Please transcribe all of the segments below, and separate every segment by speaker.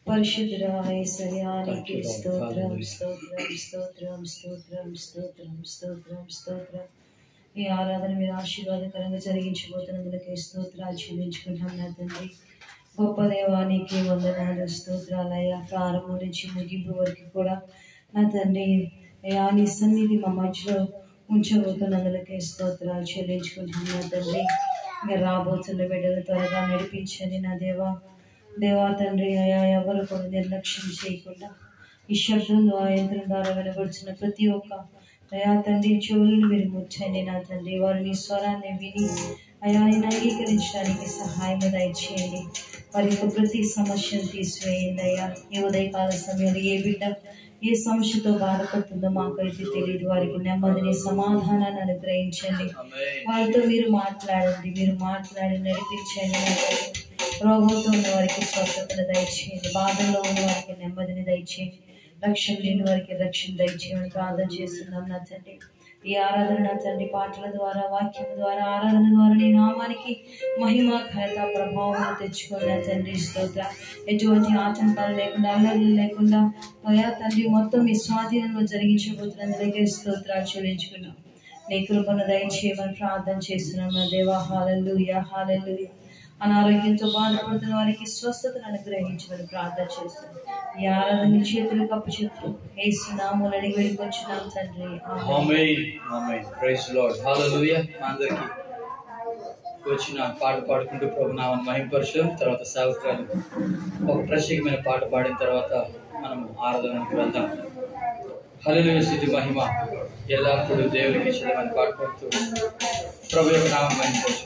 Speaker 1: పరిశుద్ధురాయ సర్యానికి
Speaker 2: Thank you, Lord.
Speaker 1: స్తోత్రం
Speaker 2: Hallelujah.
Speaker 1: స్తోత్రం స్తోత్రం స్తోత్రం స్తోత్రం స్తోత్రం స్తోత్రం ఈ ఆరాధన మీరు ఆశీర్వాదకరంగా జరిగించబోతున్నందుకే స్తోత్రాలు చెల్లించుకుంటాం నా తండ్రి గొప్ప దేవానికి వందనాలు స్తోత్రాలయ్యా ప్రారంభం నుంచి ముగింపు వరకు కూడా నా తండ్రి అయ్యా నీ సన్నిధి మా మధ్యలో ఉంచబోతున్నందుకే స్తోత్రాలు చెల్లించుకుంటాం నా తండ్రి మీరు రాబోతున్న బిడ్డలు త్వరగా నడిపించండి నా దేవా దేవా తండ్రి అయా ఎవరు కూడా నిర్లక్ష్యం చేయకుండా ఈ శబ్దం ద్వారా యంత్రం ద్వారా వినబడుతున్న ప్రతి ఒక్క అయా తండ్రి చెవులను మీరు ముచ్చండి నా తండ్రి వారు నీ స్వరాన్ని విని అయా ఆయన అంగీకరించడానికి సహాయం దయచేయండి వారి యొక్క ప్రతి సమస్యను తీసివేయండి అయ్యా ఈ ఉదయకాల సమయంలో ఏ బిడ్డ ఏ సమస్యతో బాధపడుతుందో మాకైతే తెలియదు వారికి నెమ్మదిని సమాధానాన్ని అనుగ్రహించండి వారితో మీరు మాట్లాడండి మీరు మాట్లాడి నడిపించండి నా తండ్రి. రోగంతో ఉన్న వారికి స్వస్థతను దయచేయండి బాధల్లో ఉన్న వారికి నెమ్మదిని దయచేయండి రక్షణ లేని వారికి రక్షణ దయచేయమని ప్రార్థన చేస్తున్నాం నా తండ్రి ఈ ఆరాధన నా తండ్రి పాటల ద్వారా వాక్యం ద్వారా ఆరాధన ద్వారా నీ నామానికి మహిమ ఘనత ప్రభావం తెచ్చుకోండి నా తండ్రి స్తోత్ర ఎటువంటి ఆటంకాలు లేకుండా అల్లర్లు లేకుండా అయా తండ్రి మొత్తం మీ స్వాధీనంలో జరిగించబోతున్నందుకే స్తోత్రాలు చెల్లించుకున్నాం నీ కృపను దయచేయమని ప్రార్థన చేస్తున్నాం నా దేవా హాలల్లుయ హాలల్లుయ అనారోగ్యంతో బాధపడుతున్న వారికి స్వస్థతను అనుగ్రహించమని ప్రార్థన చేస్తున్నాం ఈ ఆరాధన నీ చేతులకు అప్పచెప్పు ఏసునాములు అడిగి వెళ్ళిపోతున్నాం తండ్రి ఆమేన్.
Speaker 2: ఆమేన్ ఆమేన్ ప్రైజ్ లార్డ్ హల్లెలూయా అందరికి వచ్చిన పాట పాడుకుంటూ ప్రభు నామని మహింపరచు తర్వాత సాగుతారు ఒక ప్రత్యేకమైన పాట పాడిన తర్వాత మనం ఆరాధనకు వెళ్దాం హల్లెలూయా స్థితి మహిమ ఎల్లప్పుడూ దేవునికి చెల్లమని పాట పాడుతూ ప్రభు యొక్క నామం మహింపరచు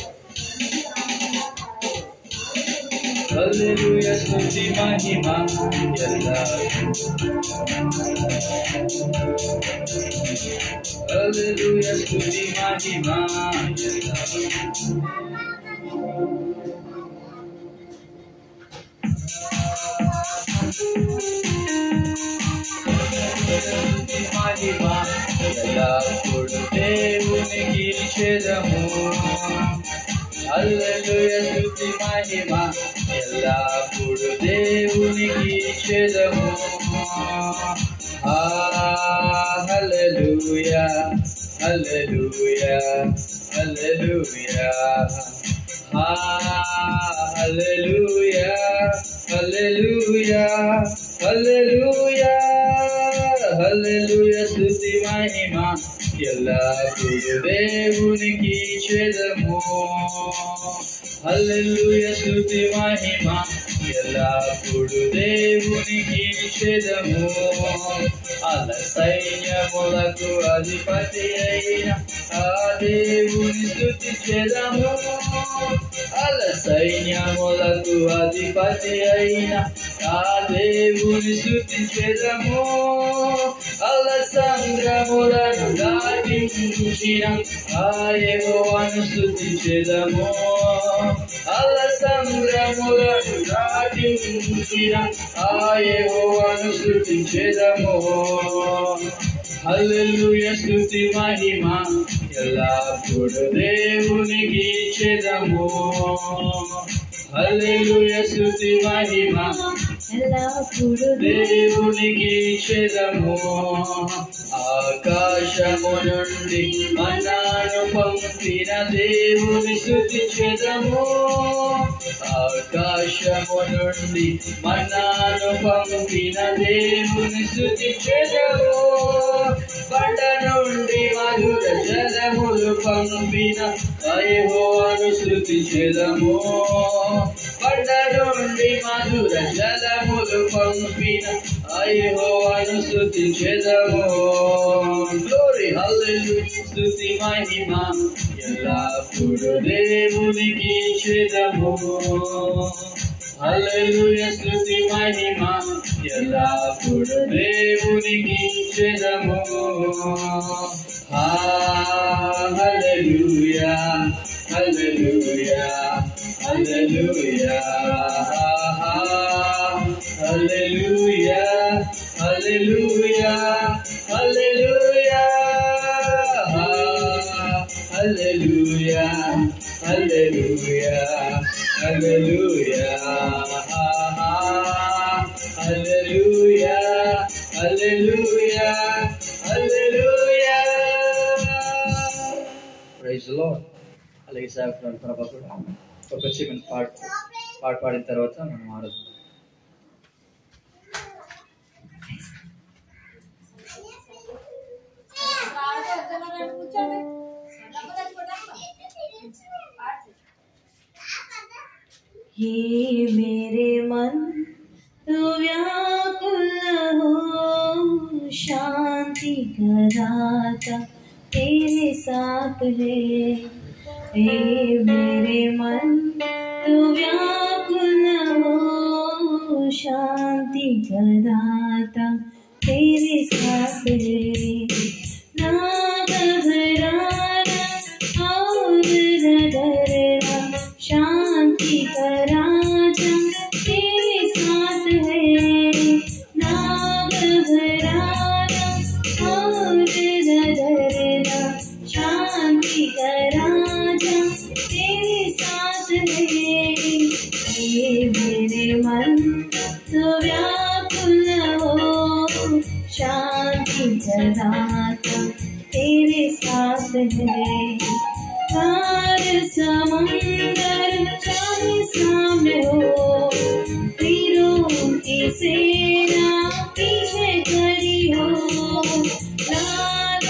Speaker 2: హల్లెలూయా స్తుతి మహిమ ఎల్లప్పుడూ Hallelujah, స్తుతి మహిమ ఎల్లప్పుడూ. స్తుతి మహిమ ఎల్లప్పుడూ దేవునికి చేదము హల్లెలూయా స్తుతి మహిమ ఎల్లప్పుడూ దేవునికి చేదము హల్లెలూయా హల్లెలూయా హల్లెలూయా హల్లెలూయా హల్లెలూయా హల్లెలూయా హల్లెలూయా స్తుతి మహిమ ఎల్లప్పుడూ దేవునికి చేదము హల్లెలూయా స్తుతి మహిమ ఎల్లప్పుడూ దేవునికి చేదము అల సైన్యములకు అధిపతి అయిన ఆ దేవుని స్తుతి చేదము అల సైన్యములకు అధిపతి అయిన ఆ దేవుని స్తుతి చేదము అల సంద్రములను దాటించిన ఆ యెహోవాను స్తుతి చేదము అల సంద్రములను దాటించిన ఆ యెహోవాను స్తుతి చేదము హల్లెలూయా స్తుతి మహిమ ఎల్లప్పుడూ దేవునికి చేదము హల్లెలూయా స్తుతి మహిమ
Speaker 1: ఎల్లప్పుడూ
Speaker 2: దేవునికి చేదము ఆకాశము నుండి మన్నాను పంపిన దేవుని స్థుతి చేదము ఆకాశము నుండి మన్నాను పంపిన దేవుని స్థుతి చేదము బండ నుండి మధుర జలములు పంపిన అయహోను స్థుతి చేదము బండ నుండి మధుర జలములు పంపిన అయహోను స్థుతి చేదము గ్లోరీ హల్లెలూయా స్తుతి మహిమ ఎల్లప్పుడూ దేవునికి చేదము హల్లెలూయా స్తుతి మహిమ ఎల్లప్పుడూ దేవునికి చేదము హల్లెలూయా హల్లెలూయా హల్లెలూయా హల్లెలూయా హల్లెలూయా హల్లెలూయా హల్లెలూయా హల్లెలూయా హల్లెలూయా ప్రైజ్ లో అలాగే సేవకురాలు ప్రభా కూడా ఒక చిన్న పాట పాట పాడిన తర్వాత మనం ఆడదాం
Speaker 1: ये मेरे मन तो व्याकुल हो शांति कराता तेरे साथ है ये मेरे मन तो व्याकुल हो शांति कराता तेरे साथ है ना घबराना और न डरना शांति का राजा तेरे साथ है ना घबराना और न डरना शांति का राजा तेरे साथ है ये मेरे मन तो व्याकुल हो शांति का राजा तेरे साथ है पार समुंदर चाहे सामने हो तीरों की सेना पीछे खड़ी हो लाल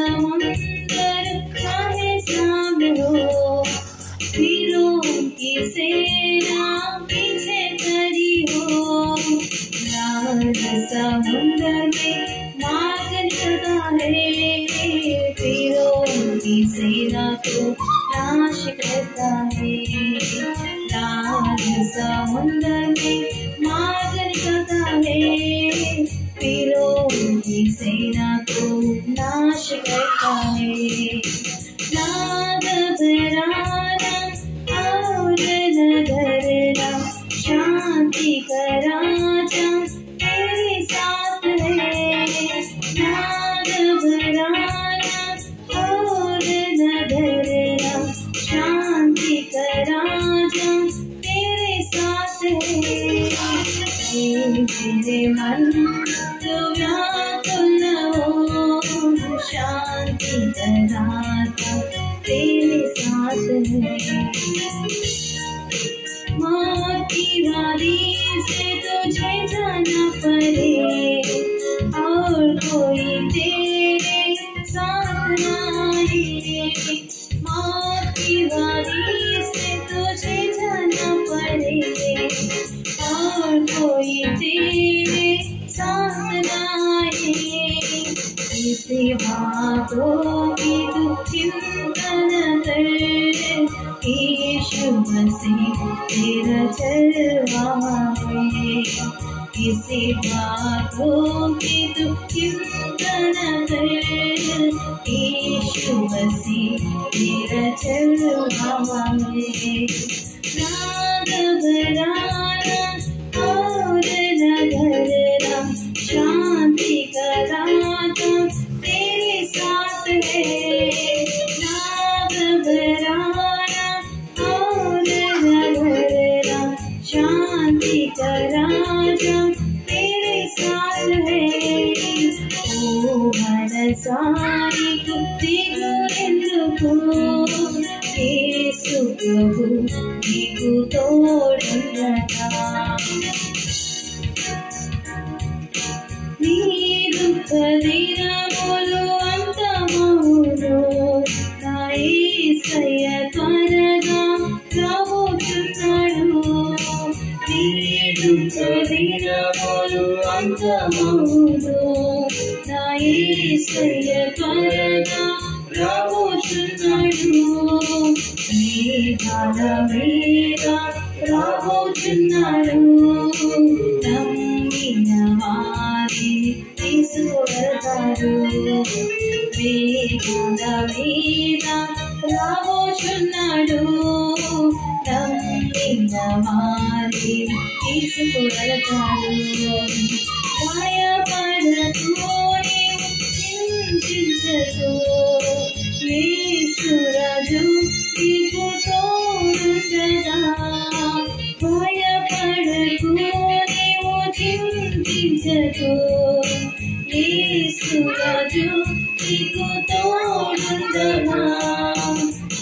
Speaker 1: समुंदर चाहे सामने हो तीरों की सेना पीछे खड़ी हो लाल समुंदर में मार्ग निकलता है तीरों की सेना को नाश करता है लाल समुंदर में मार्ग निकलता है तीरों की सेना को नाश करता है ना घबराना और न डरना शांति का राजा तेरे साथ है ना घबराना और न डरना शांति का राजा तेरे साथ है ये मेरे मन तो व्याकुल हो शांति का राजा तेरे साथ है मौत की बारी से तुझे जाना पड़े और कोई तेरे साथ ना आए मौत की बारी से तुझे जाना पड़े और कोई तेरे साथ ना आए किसी बातों की तू चिंता न कर यीशु मसीह तेरा चलवा है किसी बातों की तू चिंता न कर यीशु मसीह तेरा चलवा है ना घबराना और न डरना शांति का राजा तेरे साथ है ना घबराना और न डरना शांति का राजा तेरे साथ है ओ మనసారి గుర్తిగురెందుకు యేసు ప్రభు నీకు తోడుండగా నీ దుఃఖ దినములు అంతమవును నా యేసయ్య త్వరగా రాబోతున్నాడు నీ దుఃఖ దినములు అంతమవును నా యేసయ్య త్వరగా రాబోతున్నాడు మేఘాల మీద రాబోతున్నాడు నమ్మిన వారిని తీసుకువెళ్తారు మేఘాల మీద రాబోతున్నాడు నమ్మిన వారిని తీసుకువెళ్తాడు భయపడకు నీవు చింతించకు యేసురాజు నీకు తోడుండగా భయపడకు నీవు చింతించకు యేసురాజు నీకు తోడుండగా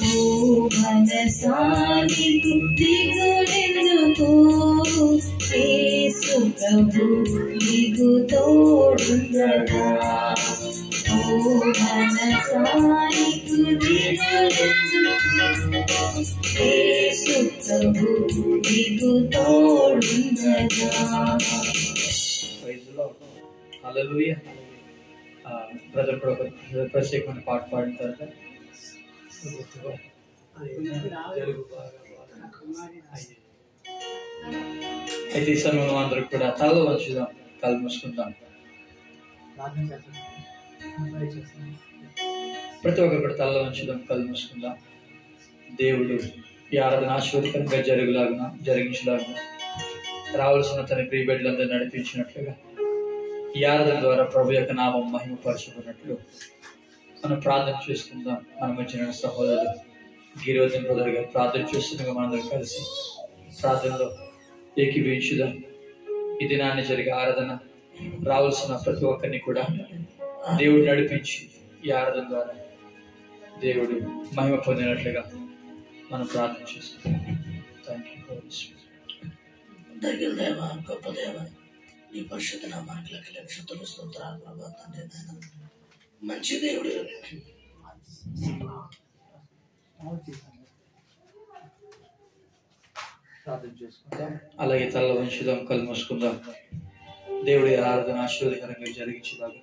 Speaker 1: యేసు ప్రభు నీకు తోడుండగా ఓ మనసానికి దిగులెందుకు యేసు ప్రభు నీకు తోడుండగా
Speaker 2: ప్రైజ్ హల్లెలూయ బ్రదర్ కూడా ఒక ప్రత్యేకమైన పాట పాడిన తర్వాత అయితే ఈ సమయంలో అందరూ కూడా తల వంచుదాం కళ్ళు మూసుకుందాం ప్రతి ఒక్కరు కూడా తల వంచుదాం కళ్ళు మూసుకుందాం దేవుడు ఈ ఆరాధన ఆశీర్వదకరంగా జరుగులాగున జరిగించలాగున రావాల్సిన తన ప్రియబిడ్డలందరూ నడిపించినట్లుగా ఈ ఆరాధన ద్వారా ప్రభు యొక్క నామం మహిమపరచుకున్నట్లు మనం ప్రార్థన చేసుకుందాం మన మధ్య సహోదరులు గిరివర్ధన్ బ్రదర్ గారు ప్రార్థన చేస్తుండగా మనందరం కలిసి ప్రార్థనలో ఏకీభవించుదాం ఈ దినాన్ని జరిగే ఆరాధన రావాల్సిన ప్రతి ఒక్కరిని కూడా దేవుడు నడిపించి ఈ ఆరాధన ద్వారా దేవుడు మహిమ పొందినట్లుగా మనం ప్రార్థన చేసుకుందాం థ్యాంక్ యూ
Speaker 3: దగ్గర దేవ గొప్ప దేవ నీ పరిశుద్ధ నామానికి లెక్క లక్షతులు స్తోత్రాలు ప్రభా తండ్రి నాయన మంచి దేవుడు
Speaker 2: అలాగే తల వంచుదాం కళ్ళు మూసుకుందాం దేవుడి ఆరాధన ఆశీర్వదకరంగా జరిగించేలాగా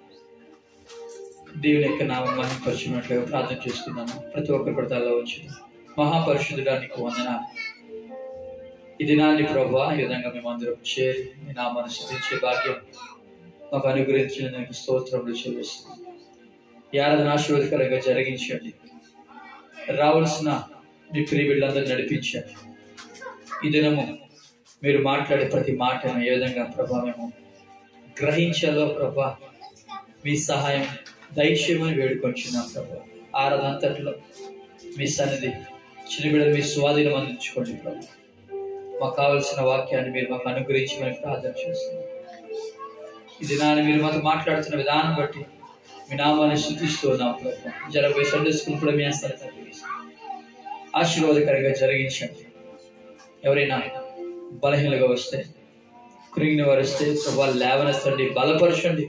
Speaker 2: దేవుని యొక్క నామం మహిమపరిచినట్లుగా ప్రార్థన చేసుకుందాము ప్రతి ఒక్కరు కూడా తల ఉంచుదాం మహాపరిశుద్ధుడానికి వందన ఈ దినాన్ని ప్రభా ఈ విధంగా మేము అందరం చేరి మీ నామాన్ని స్థుతించే భాగ్యం మాకు అనుగ్రహించిన దానికి స్తోత్రములు చెల్లిస్తున్నాం ఈ ఆరాధన ఆశీర్వదకరంగా జరిగించండి రావాల్సిన మీ ప్రియ బిడ్డలందరూ నడిపించండి ఈ దినము మీరు మాట్లాడే ప్రతి మాటను ఏ విధంగా ప్రభా మేము గ్రహించాలో ప్రభా మీ సహాయం దయచేయమని వేడుకొంచున్నాం ప్రభా ఆరాధన అంతట్లో మీ సన్నిధి చిన్నబిడ్డలు మీ స్వాధీనం అందించుకోండి ప్రభా మాకు కావలసిన వాక్యాన్ని మీరు మాకు అనుగ్రహించమని ప్రార్థన చేస్తున్నాం ఈ దినాన్ని మీరు మాతో మాట్లాడుతున్న విధానం బట్టి మీ నామాన్ని శుద్ధిస్తూ ఉన్నాం ప్రభా జరగబోయే సండే స్కూల్ కూడా మీ హస్తాలు ఆశీర్వాదకరంగా జరిగించండి ఎవరైనా బలహీనగా వస్తే కృంగిన వారు వస్తే ప్రభా లేవనెత్తండి బలపరచండి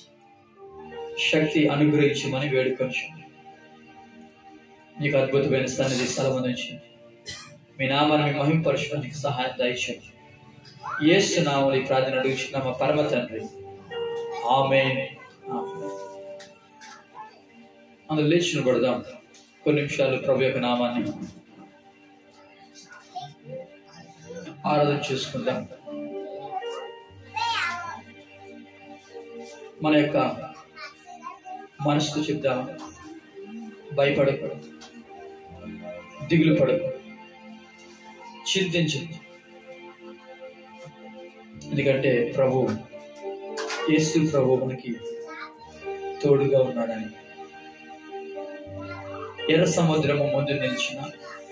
Speaker 2: శక్తి అనుగ్రహించమని వేడుకొంచండి మీకు అద్భుతమైన సన్నిధి స్థలం అందించండి మీ నామాన్ని మీ మహింపరచడానికి సహాయం దయచేయండి ఏసు నామని ఈ ప్రార్థన అడుగుచున్న మా పరమ తండ్రి ఆమె అందులో లేచి నిలబడదాం కొన్ని నిమిషాలు ప్రభు యొక్క నామాన్ని ఆరాధన చేసుకుందాం మన యొక్క మనసుకు చెప్దాం భయపడకు దిగులు పడకు చింతించు ఎందుకంటే ప్రభు యేసు ప్రభు మనకి తోడుగా ఉన్నాడని ఎర్ర సముద్రము ముందు నిలిచిన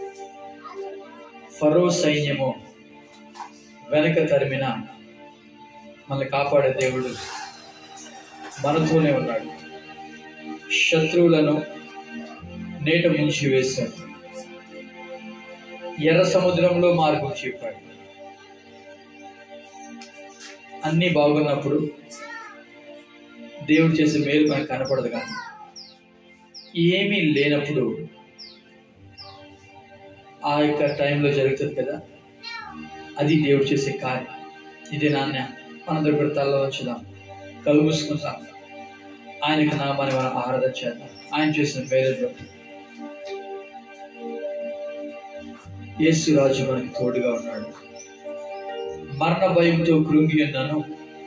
Speaker 2: ఫరో సైన్యము వెనక తరిమిన మనల్ని కాపాడే దేవుడు మనతోనే ఉన్నాడు శత్రువులను నేట ముంచి వేశాడు ఎర్ర సముద్రంలో మార్గం చెప్పాడు అన్నీ బాగున్నప్పుడు దేవుడు చేసే మేలు మనకు కనపడదు కానీ ఏమీ లేనప్పుడు ఆ యొక్క టైంలో జరుగుతుంది కదా అది దేవుడు చేసే కార్యం ఇదే నాన్న మనందరూ కూడా తల్ల వచ్చుదాం కళ్ళు మూసుకుందాం ఆయనకు నామాన్ని మనం ఆరాధన చేద్దాం ఆయన చేసిన మేలు యేసు రాజు మనకి తోడుగా ఉన్నాడు మరణ భయంతో కృంగి ఉన్నాను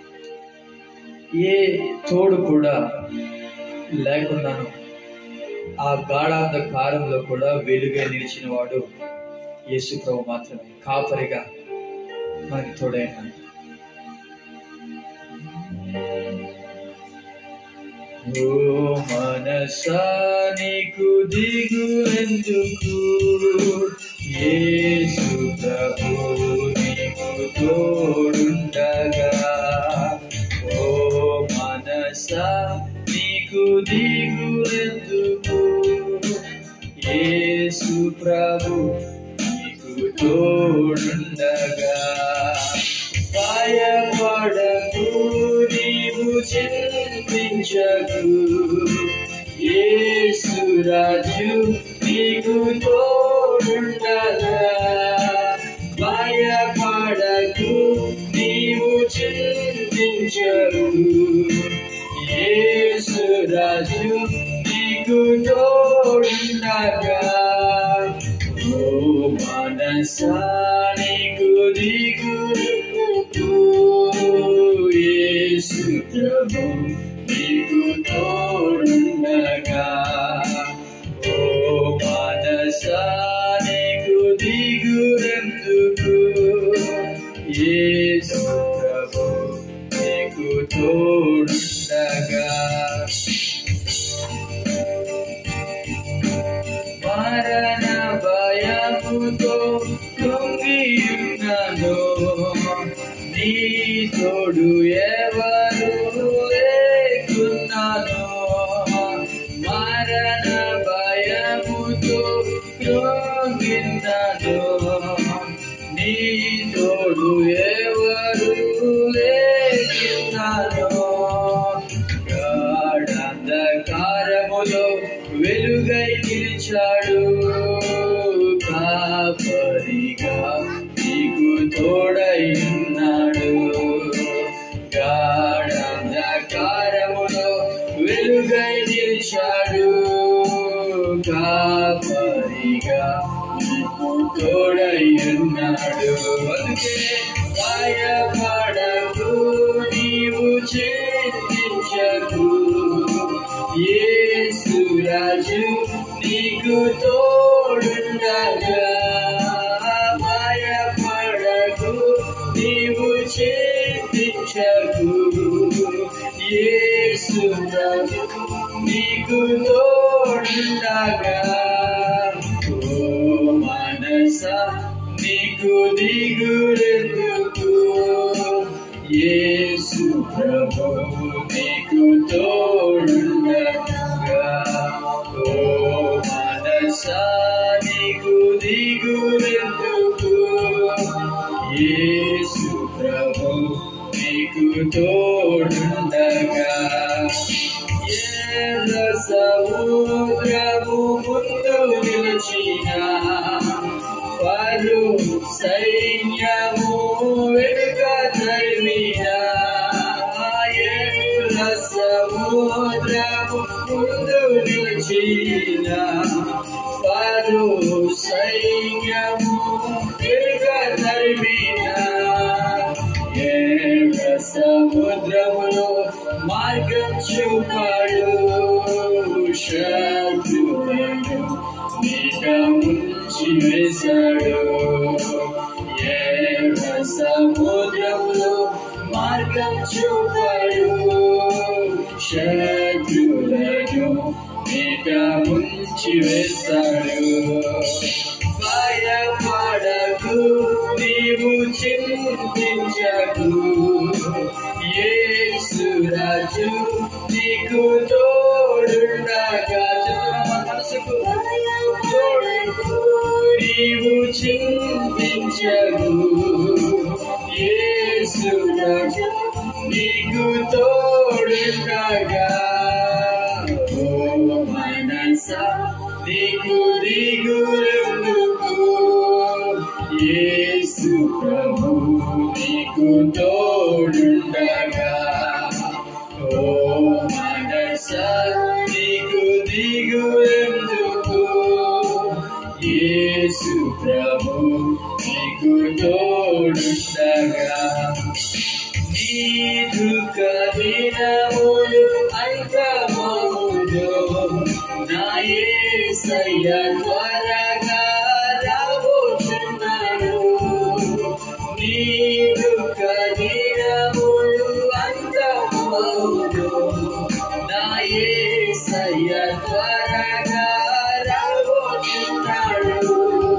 Speaker 2: ఏ తోడు కూడా లేకున్నాను ఆ గాఢాంధకారంలో కూడా వెలుగా నిలిచిన వాడు యేసు ప్రభు మాత్రమే కాపరిగా మనకి తోడైన ఓ మనసా నీకు దిగువెందుకు యేసు ప్రభు నీకు తోడుండగా ఓ మనసా నీకు దిగువెందుకు యేసు ప్రభు నీకు తోడుండగా చింతించకు యేసురాజు నీకు తోడుండగా భయపడకు నీవు చింతించకు యేసురాజు నీకు తోడుండగా ఓ మనసా నీకు దిగులుకు యేసు ప్రభు నీకు తోడుండగా ఓ మనసా నీకు దిగురెందుకు యేసు ప్రభు నీకు తోడుండగా మరణ భయముతో కృంగియున్నను నీ తోడు ఎవరు లేకున్నాను మరణ భయముతో కృంగిన్నను నీ తోడు ఎవరు లేకున్నాను గాఢంధకారములో వెలుగై నిలిచాడు కాపరిగా నీకు తోడై ఉన్నాడు గాఢంధకారములో వెలుగై నిలిచాడు కాపరిగా నీకు తోడై ఉన్నాడు అందుకే భయపడకు నీవు చింతించకు యేసురాజు నీకు తోడుండగా భయపడకు నీవు చింతించకు యేసురాజు నీకు తోడుండగా ఓ మనస నీకు దిగురెందుకు యేసు ప్రభు నీకు తోడుండగా ఓ మనస నీకు దిగురెందుకు యేసు ప్రభు నీకు తోడుండగా ఎర్ర సముద్రము ముందు నిలిచిన వారు సైన్యము వెనుక తరిమిన ఎర్ర సముద్రము ముందు నిలిచిన వారు సైన్యము వెనుక తరిమిన ఎర్ర సముద్రములో మార్గం చూపాడు శత్రువులను నీక ముంచి వేశాడు ఎర్ర సముద్రములో మార్గం చూపాడు శత్రువులను నీక ముంచి వేశాడు భయపడకు నీవు చింతించకు యేసురాజు నీకు తోడుండగా చంద్రమ మనసుకు తోడు నీవు చింతించకు యేసురాజు నీకు తోడుండగా ఓ మనస నీకు దిగురెందుకు యేసు ప్రభు నీకు తోడుండగా ఓ మనస నీకు దిగురెందుకు యేసు ప్రభు నీకు తోడుండగా నీ దుఃఖ దినములు అంతమములో నా యేసయ్య త్వరగా రాబోతున్నాడు నీ దుఃఖ దినములు అంతమములో నా యేసయ్య త్వరగా రాబోతున్నాడు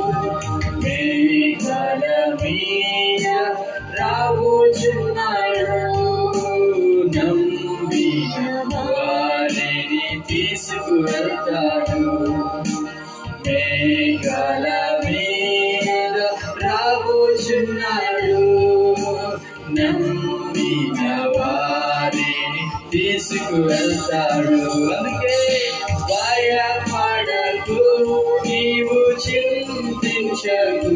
Speaker 2: మేఘాల మీద రాబోచున్నాడు నమ్మిన వారిని తీసుకువెళ్తాడు మేఘాల మీద రాబోచున్నాడు నమ్మిన వారిని తీసుకు తీసుకువెళ్తాడు అందుకే భయపడకు నీవు చింతించకు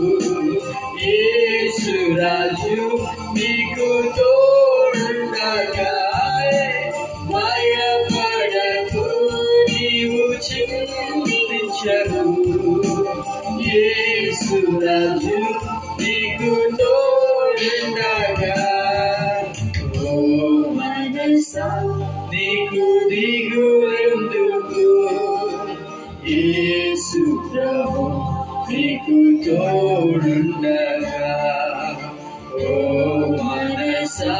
Speaker 2: యేసురాజు నీకు తోడుండగా భయపడకు నీవు చింతించకు యేసురాజు నీకు తోడుండగా ఓ మనసా నీకు దిగులెందుకు యేసు ప్రభు నీకు తోడుండగా ఓ మనసా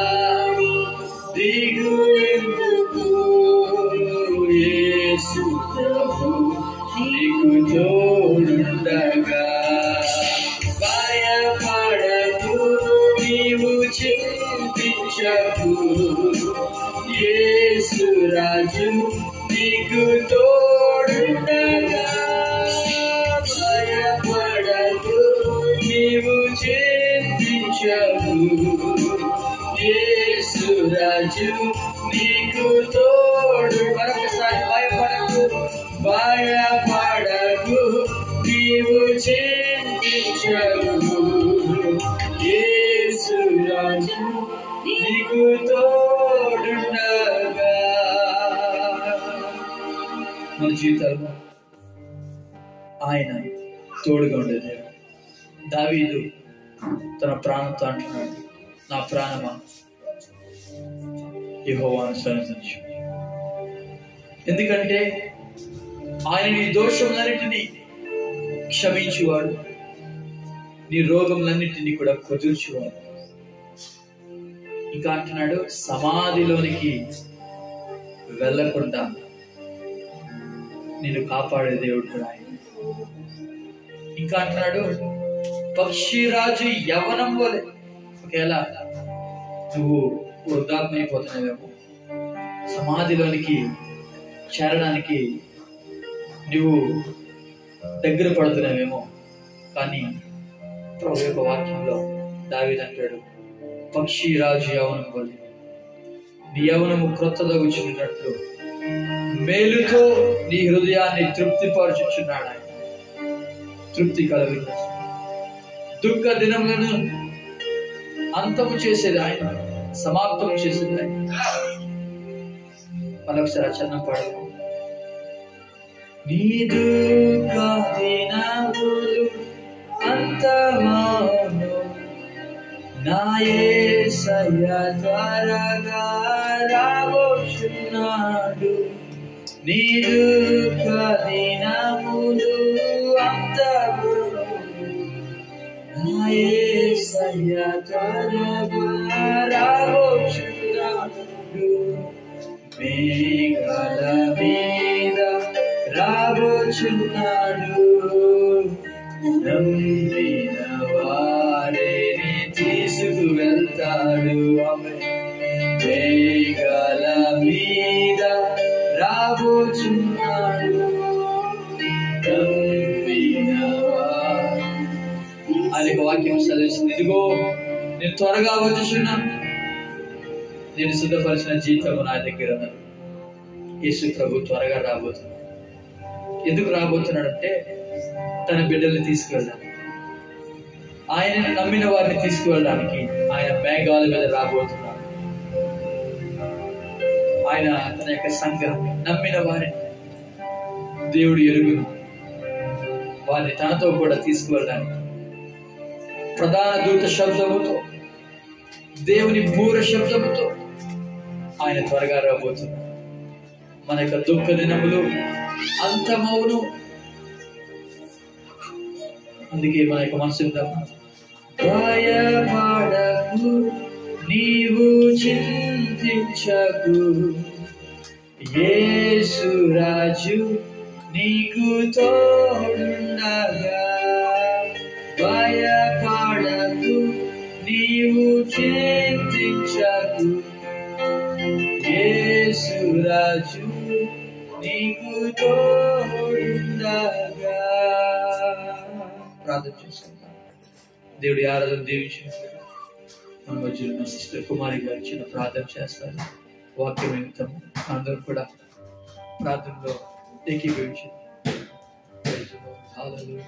Speaker 2: దిగులెందుకు యేసు ప్రభు నీకు తోడుండగా భయపడకు నీవు చింతించకు యేసు రాజు నీకు తోడుండగా భయపడకు నీవు చింతించకు యేసు రాజు నీకు తోడు మరొకసారి భయపడకు భయపడకు నీవు చింతించకు యేసు రాజు నీకు తోడుండగా మన జీవితాల్లో ఆయన తోడుగా ఉండేది దావీదు తన ప్రాణంతో అంటున్నాడు నా ప్రాణమా యెహోవాను సన్నిధించు ఎందుకంటే ఆయన నీ దోషములన్నిటినీ క్షమించువాడు నీ రోగములన్నిటినీ కూడా కుదుర్చువాడు ఇంకా అంటున్నాడు సమాధిలోనికి వెళ్ళకుండా నేను కాపాడే దేవుడు కూడా ఆయన ఇంకా అంటున్నాడు పక్షిరాజు యవనం వలె ఒకవేళ నువ్వు వృద్ధాత్మైపోతున్నావేమో సమాధిలోనికి చేరడానికి నువ్వు దగ్గర పడుతున్నావేమో కానీ ప్రభు యొక్క వాక్యంలో దావిదంటాడు పక్షి రాజు యవనం వలె నీ యవనము క్రొత్తదగుచున్నట్లు మేలుతో నీ హృదయాన్ని తృప్తిపరచుచున్నాడు ఆయన తృప్తి కలుగు దుఃఖ దినములను అంతము చేసేది ఆయన సమాప్తం చేసేది ఆయన మరొకసారి ఆ చరణం పాడము నీ దుఃఖ దినములు అంతమాను నా యేసయ్య త్వరగా రాబోచున్నాడు నీ దుఃఖ దినములు అంతము నా యేసయ్య త్వరగా రాబోచున్నాడు మేఘల మీద రాబోచున్నాడు నమ్మిన వారిని తీసుకువెళ్తాడు ఆమె మేఘల మీద రాబోచున్నాడు నమ్మిన వారి ఆయన వాక్యం చదివిస్తుంది ఇదిగో నేను త్వరగా వచ్చుచున్నాను నేను సిద్ధపరిచిన జీతము నా దగ్గర ఉన్నది యేసు ప్రభు త్వరగా రాబోతున్నాడు ఎందుకు రాబోతున్నాడంటే తన బిడ్డల్ని తీసుకువెళ్ళడానికి ఆయన నమ్మిన వారిని తీసుకువెళ్ళడానికి ఆయన మేఘాల మీద రాబోతున్నాడు ఆయన తన యొక్క సంఘం నమ్మిన వారిని దేవుడు ఎరుగును వారిని తనతో కూడా తీసుకువెళ్ళడానికి ప్రధాన దూత శబ్దముతో దేవుని బూర శబ్దముతో ఆయన త్వరగా రాబోతున్నాడు మన యొక్క దుఃఖ దినములు అంతమవును అందుకే మన యొక్క మనసు భయపడకు నీవు చింతించకు యేసురాజు నీకు తోడుండగా భయపడకు నీవు చింతించకు యేసురాజు నీకు తోడుండగా ప్రార్థన చేసుకుందాం దేవుడి ఆరాధన దీవించిన మన మధ్యలో ఉన్న సిస్టర్ కుమారి గారు చిన్న ప్రార్థన చేస్తారు వాక్యం నిమిత్తం అందరూ కూడా ప్రార్థనలో ఏకీభవించింది Hallelujah.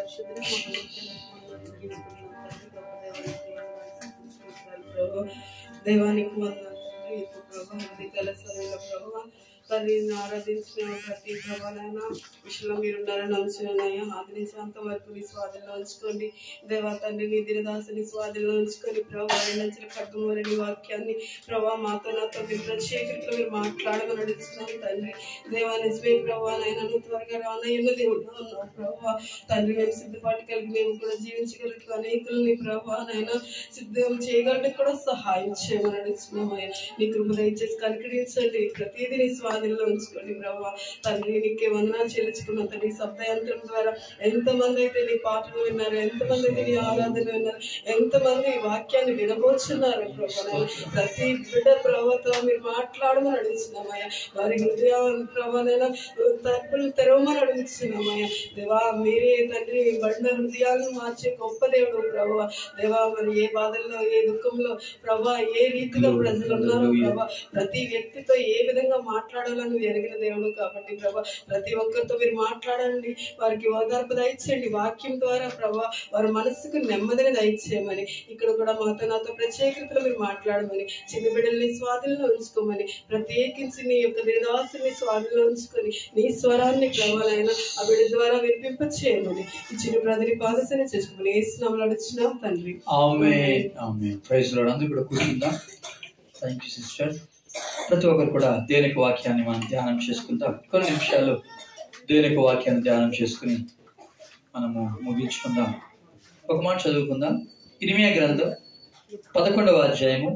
Speaker 4: దేవానికి వందనాలు తండ్రి. ఇంత ప్రభా ఇది కలసమైన ప్రభా తల్లిని ఆరాధించిన ప్రతి ప్రభానైనా విషయంలో మీరు ఉన్నారని అంచున్నాయా ఆదరించేంత వరకు నీ స్వాధీనంలో ఉంచుకోండి దేవా తండ్రి నీ దినదాసుని స్వాధీనంలో ఉంచుకొని ప్రభా రెండంచిన ఖడ్గమని నీ వాక్యాన్ని ప్రభా మాతో నాతో మీ ప్రత్యేకతలో మీరు మాట్లాడమని అడుగుతున్నాం తండ్రి దేవా నిజమే ప్రభా నైనా నువ్వు త్వరగా రానయ్యున్న దేవుడు ఉన్నావు ప్రభా తండ్రి మేము సిద్ధపాటు కలిగి మేము కూడా జీవించగలిగి అనేకులని ప్రభా నైనా సిద్ధం చేయగలిగి కూడా సహాయం చేయమని అడుగుతున్నామయ్యా నీ కృప దయచేసి కనికరించండి ప్రతిదీ నీ స్వాధీనంలో ఉంచుకోండి ప్రభా తండ్రి నీకే వందనాలు చెల్లించుకున్న తండ్రి శబ్దయంత్రం ద్వారా ఎంతమంది అయితే నీ పాటలు విన్నారు ఎంతమంది అయితే నీ ఆరాధన విన్నారు ఎంతమంది ఈ వాక్యాన్ని వినబోచున్నారు ప్రభా ప్రతి బిడ్డ ప్రభాతో మీరు మాట్లాడమని అడుగుతున్నామయ్యా వారి హృదయాన్ని ప్రభానైనా తప్పులు తెరవమని అడుగుతున్నామయ్యా దేవా మీరే తండ్రి బండ హృదయాలను మార్చే గొప్ప దేవుడు ప్రభా దేవా మరి ఏ బాధల్లో ఏ దుఃఖంలో ప్రభా ఏ రీతిలో ప్రజలు ఉన్నారో ప్రభా ప్రతి వ్యక్తితో ఏ విధంగా మాట్లాడాలని ఎరిగిన దేవుడు కాబట్టి ప్రభా ప్రతి ఒక్కరితో మీరు మాట్లాడండి వారికి ఓదార్పు దయచేయండి వాక్యం ద్వారా ప్రభా వారి మనసుకు నెమ్మదిని దయచేయమని ఇక్కడ కూడా మాతో నాతో ప్రత్యేకతలో మీరు మాట్లాడమని చిన్న బిడ్డల్ని స్వాధీనంలో ఉంచుకోమని ప్రత్యేకించి నీ యొక్క దేదాసుని స్వాధీనంలో ఉంచుకొని నీ స్వరాన్ని ప్రభావైనా ఆ బిడ్డ ద్వారా వినిపింప చేయమని ఇచ్చిన ప్రతిని పాదసన చేసుకోమని ఏ స్నామలు అడుచున్నాం తండ్రి
Speaker 2: ఆమెన్ ఆమెన్ ప్రైజ్ లార్డ్ అందరూ కూడా కూర్చుందాం థ్యాంక్ యూ సిస్టర్ ప్రతి ఒక్కరు కూడా దేనికి వాక్యాన్ని మనం ధ్యానం చేసుకుందాం కొన్ని నిమిషాలు దేనికి వాక్యాన్ని ధ్యానం చేసుకుని మనము ముగించుకుందాం ఒక మాట చదువుకుందాం ఇరిమియా గ్రంథం పదకొండవ అధ్యాయము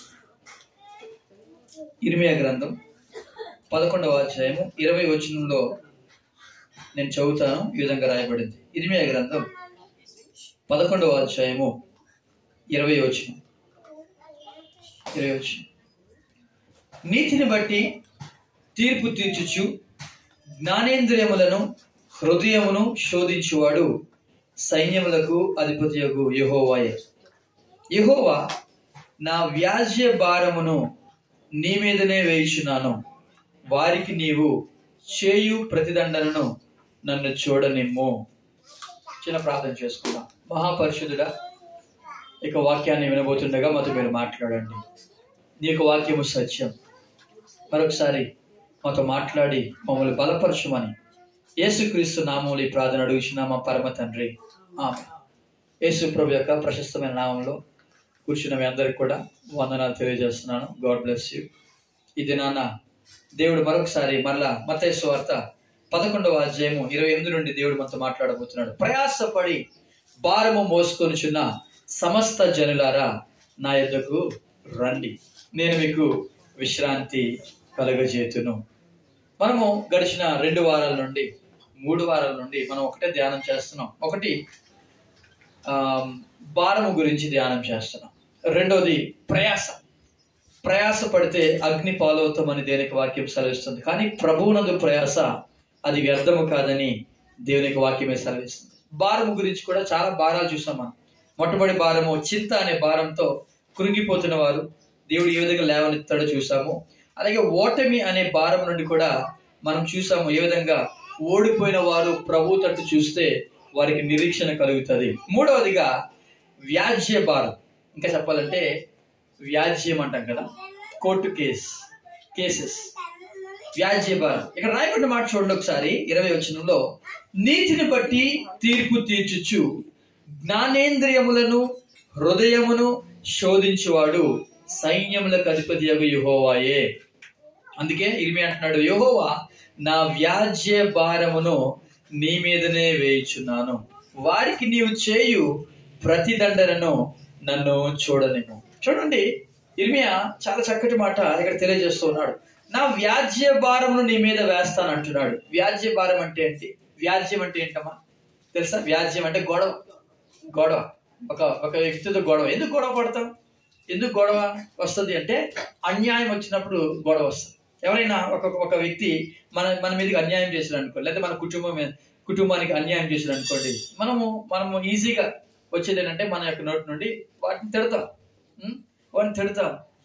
Speaker 2: ఇరిమియా గ్రంథం పదకొండవ అధ్యాయము ఇరవై వచనంలో నేను చదువుతాను ఈ విధంగా రాయబడింది ఇరిమియా గ్రంథం పదకొండవ అధ్యాయము ఇరవై వచనం ఇరవై వచనం నీతిని బట్టి తీర్పు తీర్చుచు జ్ఞానేంద్రియములను హృదయమును శోధించువాడు సైన్యములకు అధిపతియగు యెహోవాయే యెహోవా నా వ్యాజ్య భారమును నీ మీదనే వేయుచున్నాను వారికి నీవు చేయు ప్రతిదండనను నన్ను చూడనిమ్ము చిన్న ప్రార్థన చేసుకుందాం మహాపరిశుద్ధుడా ఇక వాక్యాన్ని వినబోతుండగా మాతో మీరు మాట్లాడండి నీ యొక్క వాక్యము సత్యం మరొకసారి మాతో మాట్లాడి మమ్మల్ని బలపరచుమని యేసుక్రీస్తు నామములు ఈ ప్రార్థన అడుగుచున్న మా పరమ తండ్రి ఆమె యేసు ప్రభు యొక్క ప్రశస్తమైన నామంలో కూర్చున్న మీ అందరికి కూడా వందనాలు తెలియజేస్తున్నాను గాడ్ బ్లెస్ యూ ఈ దినాన దేవుడు మరొకసారి మరలా మతేశ్వ వార్త పదకొండవ అధ్యాయము ఇరవై ఎనిమిది నుండి దేవుడు మనతో మాట్లాడబోతున్నాడు ప్రయాసపడి భారము మోసుకొనుచున్న సమస్త జనులారా నా యొద్దకు రండి నేను మీకు విశ్రాంతి కలుగజేతును మనము గడిచిన రెండు వారాల నుండి మూడు వారాల నుండి మనం ఒకటే ధ్యానం చేస్తున్నాం ఒకటి ఆ, భారము గురించి ధ్యానం చేస్తున్నాం రెండోది ప్రయాస ప్రయాస పడితే అగ్ని పాలవుతామని దేనికి వాక్యం సెలవిస్తుంది కానీ ప్రభువునందు ప్రయాస అది వ్యర్థము కాదని దేవునికి వాక్యమే సెలవిస్తుంది భారము గురించి కూడా చాలా భారాలు చూసాం మనం మొట్టమొదటి భారము చింత అనే భారంతో కృంగిపోతున్న వారు దేవుడు ఏ విధంగా లేవనెత్తాడో చూసాము అలాగే ఓటమి అనే భారం నుండి కూడా మనం చూసాము ఏ విధంగా ఓడిపోయిన వారు ప్రభు తట్టు చూస్తే వారికి నిరీక్షణ కలుగుతుంది మూడవదిగా వ్యాజ్య భారం ఇంకా చెప్పాలంటే వ్యాజ్యం అంటాం కదా కోర్టు కేస్ కేసెస్ వ్యాజ్య భారం ఇక్కడ రాయబడిన మాట చూడండి ఒకసారి ఇరవై వచనంలో నీతిని బట్టి తీర్పు తీర్చుచు జ్ఞానేంద్రియములను హృదయమును శోధించువాడు సైన్యములకు అధిపతి యగు యెహోవాయే అందుకే ఇరిమి అంటున్నాడు యెహోవా నా వ్యాజ్య భారమును నీ మీదనే వేయుచున్నాను వారికి నీవు చేయు ప్రతిదండనను నన్ను చూడనిము చూడండి ఇర్మియా చాలా చక్కటి మాట ఇక్కడ తెలియజేస్తూ ఉన్నాడు నా వ్యాజ్య భారమును నీ మీద వేస్తాను అంటున్నాడు వ్యాజ్య భారం అంటే ఏంటి వ్యాజ్యం అంటే ఏంటమ్మా తెలుసా వ్యాజ్యం అంటే గొడవ గొడవ ఒక ఒక వ్యక్తితో గొడవ ఎందుకు గొడవ పడతాం ఎందుకు గొడవ వస్తుంది అంటే అన్యాయం వచ్చినప్పుడు గొడవ వస్తుంది ఎవరైనా ఒక ఒక వ్యక్తి మన మన మీదకి అన్యాయం చేశారు అనుకో లేదా మన కుటుంబం మీద- కుటుంబానికి అన్యాయం చేశారు అనుకోండి మనము మనము ఈజీగా వచ్చేది ఏంటంటే మన యొక్క నోటి నుండి వాటిని తిడతాం ఉం? వాటిని తిడతాం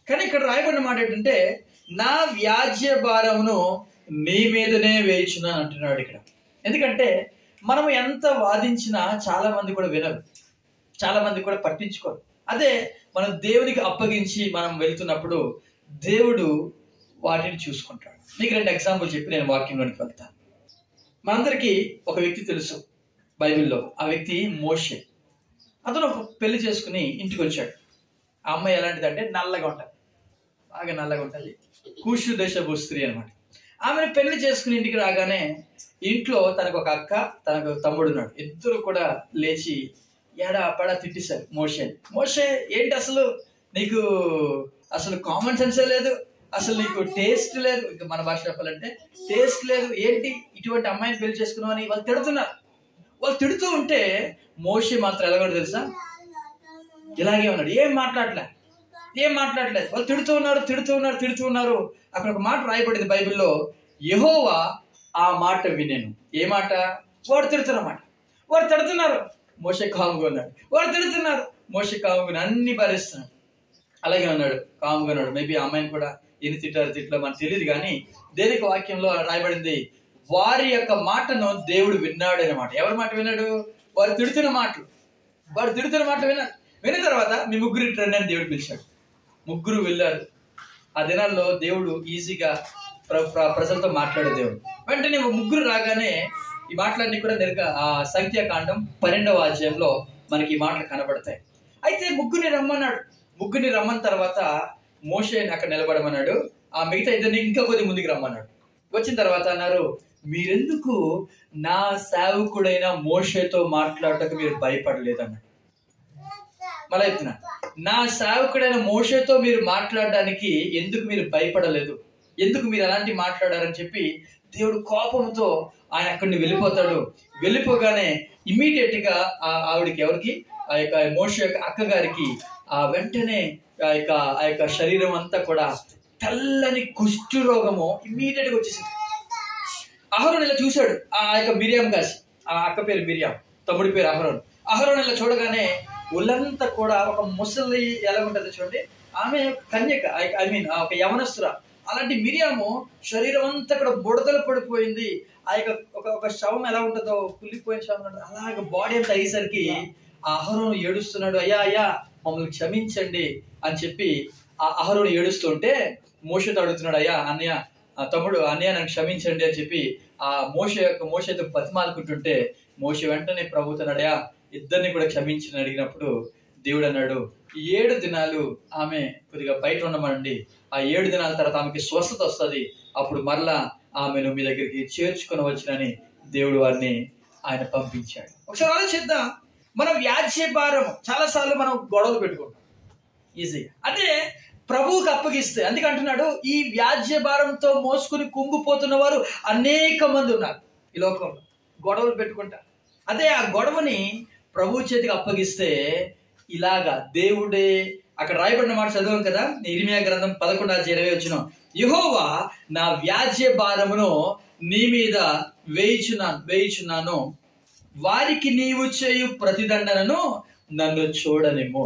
Speaker 2: కానీ ఇక్కడ రాయబడిన మాట ఏంటంటే నా వ్యాజ్య భారమును నీ మీదనే వేయించున్నాను అంటున్నాడు ఇక్కడ ఎందుకంటే మనము ఎంత వాదించినా చాలా మంది కూడా వినరు చాలా మంది కూడా పట్టించుకోరు అదే మనం దేవునికి అప్పగించి మనం వెళ్తున్నప్పుడు దేవుడు వాటిని చూసుకుంటాడు మీకు రెండు ఎగ్జాంపుల్ చెప్పి నేను వాక్యంలోనికి వెళ్తాను మనందరికీ ఒక వ్యక్తి తెలుసు బైబిల్లో ఆ వ్యక్తి మోషే అతను ఒక పెళ్లి చేసుకుని ఇంటికి వచ్చాడు ఆ అమ్మాయి ఎలాంటిదంటే నల్లగా ఉంటుంది బాగా నల్లగా ఉంటుంది కూషు దేశపు స్త్రీ అనమాట ఆమెను పెళ్లి చేసుకుని ఇంటికి రాగానే ఇంట్లో తనకు ఒక అక్క తనకు ఒక తమ్ముడు ఉన్నాడు ఇద్దరు కూడా లేచి ఏడా పడా తిట్టేశారు మోషే మోషే ఏంటి అసలు నీకు అసలు కామన్ సెన్సే లేదు అసలు నీకు టేస్ట్ లేదు ఇంకా మన భాష చెప్పాలంటే టేస్ట్ లేదు ఏంటి ఇటువంటి అమ్మాయిని పెళ్లి చేసుకున్నావు అని వాళ్ళు తిడుతున్నారు వాళ్ళు తిడుతూ ఉంటే మోషే మాత్రం ఎలాగో తెలుసా ఇలాగే ఉన్నాడు ఏం మాట్లాడలే ఏం మాట్లాడలేదు వాళ్ళు తిడుతూ ఉన్నారు తిడుతూ ఉన్నారు తిడుతూ ఉన్నారు అక్కడ ఒక మాట రాయబడింది బైబిల్లో యహోవా ఆ మాట వినేను ఏ మాట వాడు తిడుతున్న మాట వాడు తిడుతున్నారు మోసే కాముగా ఉన్నాడు వాడు తిడుతున్నారు మోసే కాముగా అన్ని భరిస్తున్నాడు అలాగే ఉన్నాడు కాముగా ఉన్నాడు మేబీ ఆ అమ్మాయిని కూడా ఎన్ని తిట్టారు తిట్లో మనకు తెలియదు కానీ దేనికి వాక్యంలో రాయబడింది వారి యొక్క మాటను దేవుడు విన్నాడు అన్నమాట ఎవరి మాట విన్నాడు వారు తిడుతున్న మాటలు వారు తిడుతున్న మాటలు విన్నారు విన్న తర్వాత మీ ముగ్గురు ట్రెండ్ అని దేవుడు పిలిచాడు ముగ్గురు వెళ్ళారు ఆ దినాల్లో దేవుడు ఈజీగా ప్ర- ప్ర- ప్రజలతో మాట్లాడే దేవుడు వెంటనే ముగ్గురు రాగానే ఈ మాటలన్నీ కూడా నిర్గ ఆ సంఖ్యాకాండం పన్నెండవ అధ్యాయంలో మనకి ఈ మాటలు కనబడతాయి అయితే ముగ్గురిని రమ్మన్నాడు ముగ్గురిని రమ్మన్న తర్వాత మోషేని అక్కడ నిలబడమన్నాడు ఆ మిగతా ఇద్దరిని ఇంకా కొద్ది ముందుకు రమ్మన్నాడు వచ్చిన తర్వాత అన్నారు మీరెందుకు నా సేవకుడైన మోషేతో మాట్లాడటకు మీరు భయపడలేదన్నాడు మళ్ళీ చెప్తున్నా నా సేవకుడైన మోషేతో మీరు మాట్లాడడానికి ఎందుకు మీరు భయపడలేదు ఎందుకు మీరు అలాంటి మాట్లాడారని చెప్పి దేవుడు కోపంతో ఆయన అక్కడి నుండి వెళ్ళిపోతాడు వెళ్ళిపోగానే ఇమ్మీడియట్ గా ఆ ఆవిడకి ఎవరికి ఆ యొక్క మోషే యొక్క అక్కగారికి ఆ వెంటనే ఆ యొక్క ఆ యొక్క శరీరం అంతా కూడా తెల్లని కుష్ఠు రోగము ఇమ్మీడియట్ గా వచ్చేసింది అహరోన్ ఇలా చూశాడు ఆ యొక్క మిరియాం కాసి ఆ అక్క పేరు మిరియాం తమ్ముడి పేరు అహరోన్ అహరోన్ ఇలా చూడగానే ఒళ్ళంతా కూడా ఒక ముసలి ఎలా ఉంటుంది చూడండి ఆమె కన్యక ఐ మీన్ ఒక యవనస్తుర అలాంటి మిరియాము శరీరం అంతా కూడా బుడతలు పడిపోయింది ఆ యొక్క ఒక ఒక శవం ఎలా ఉంటుందో కుళ్ళిపోయిన శవం ఉంటుంది అలాగ బాడీ అంతా అయ్యేసరికి ఆ అహరోను ఏడుస్తున్నాడు అయ్యా అయ్యా మమ్మల్ని క్షమించండి అని చెప్పి ఆ అహరోను ఏడుస్తుంటే మోషతో అడుగుతున్నాడు అయ్యా అన్నయ్య ఆ తమ్ముడు అన్నయ్య నన్ను క్షమించండి అని చెప్పి ఆ మోష యొక్క మోషతో బతిమాలుకుంటుంటే మోష వెంటనే ప్రభుతున్నాడయా ఇద్దరిని కూడా క్షమించని అడిగినప్పుడు దేవుడు అన్నాడు "ఈ ఏడు దినాలు ఆమె కొద్దిగా బయట ఉండమనండి ఆ ఏడు దినాల తర్వాత ఆమెకి స్వస్థత వస్తుంది అప్పుడు మరలా ఆమెను మీ దగ్గరికి చేర్చుకొని వచ్చినని దేవుడు వారిని ఆయన పంపించాడు ఒకసారి ఆలోచిద్దాం మనం వ్యాజ్య భారం చాలా సార్లు మనం గొడవలు పెట్టుకుంటాం ఈజీగా అదే ప్రభువుకి అప్పగిస్తే అందుకే అంటున్నాడు ఈ వ్యాజ్య భారంతో మోసుకుని కుంగిపోతున్న వారు అనేక మంది ఉన్నారు ఈ లోకంలో గొడవలు పెట్టుకుంటారు అదే ఆ గొడవని ప్రభు చేతికి అప్పగిస్తే ఇలాగా దేవుడే అక్కడ రాయబడిన మాట చదివాం కదా ఇరిమియా గ్రంథం పదకొండు ఇరవై వచ్చిన యహోవా నా వ్యాజ్య భారమును నీ మీద వేయిచున్నాను వేయిచున్నాను వారికి నీవు చేయు ప్రతిదండనను నన్ను చూడనిమ్ము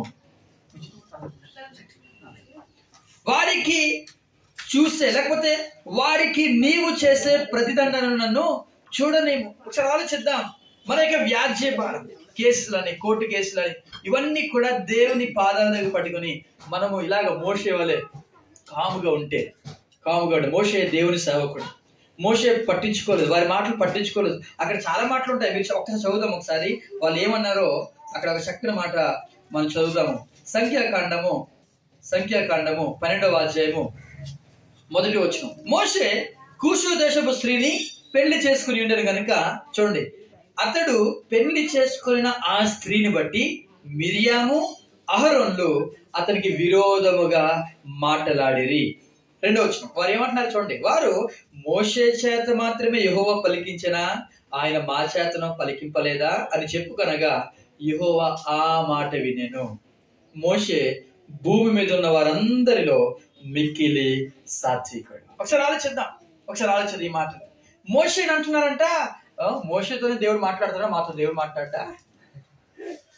Speaker 2: వారికి చూసే లేకపోతే వారికి నీవు చేసే ప్రతిదండనను నన్ను చూడనేము ఒకసారి ఆలోచిద్దాం మన యొక్క వ్యాజ్య భారం కేసులని కోర్టు కేసులని ఇవన్నీ కూడా దేవుని పాదాల దగ్గర పట్టుకొని మనము ఇలాగ మోసే వలె కాముగా ఉంటే కాముగా ఉంటే మోసే దేవుని సేవకుడు మోసే పట్టించుకోలేదు వారి మాటలు పట్టించుకోలేదు అక్కడ చాలా మాటలు ఉంటాయి మీరు ఒక్కసారి చదువుదాం ఒకసారి వాళ్ళు ఏమన్నారో అక్కడ ఒక చక్కని మాట మనం చదువుదాము సంఖ్యాకాండము సంఖ్యాకాండము పన్నెండవ అధ్యాయము మొదటి వచ్చిన మోషే కూషు దేశపు స్త్రీని పెళ్లి చేసుకుని ఉండరు కనుక చూడండి అతడు పెళ్లి చేసుకున్న ఆ స్త్రీని బట్టి మిరియాము అహరోన్లు అతనికి విరోధముగా మాటలాడిరి రెండో వచ్చిన వారు ఏమంటున్నారు చూడండి వారు మోషే చేత మాత్రమే యహోవ పలికించిన ఆయన మా చేతను పలికింపలేదా అని చెప్పుకొనగా యహోవ ఆ మాట వినెను మోషే భూమి మీద ఉన్న వారందరిలో మిక్కిలి సాత్వికుడు ఒకసారి ఆలోచిద్దాం ఒకసారి ఆలోచిద్దాం ఈ మాట మోషే అంటున్నారంట "ఆ, మోషేతోనే దేవుడు మాట్లాడతాడా మాతో దేవుడు మాట్లాడా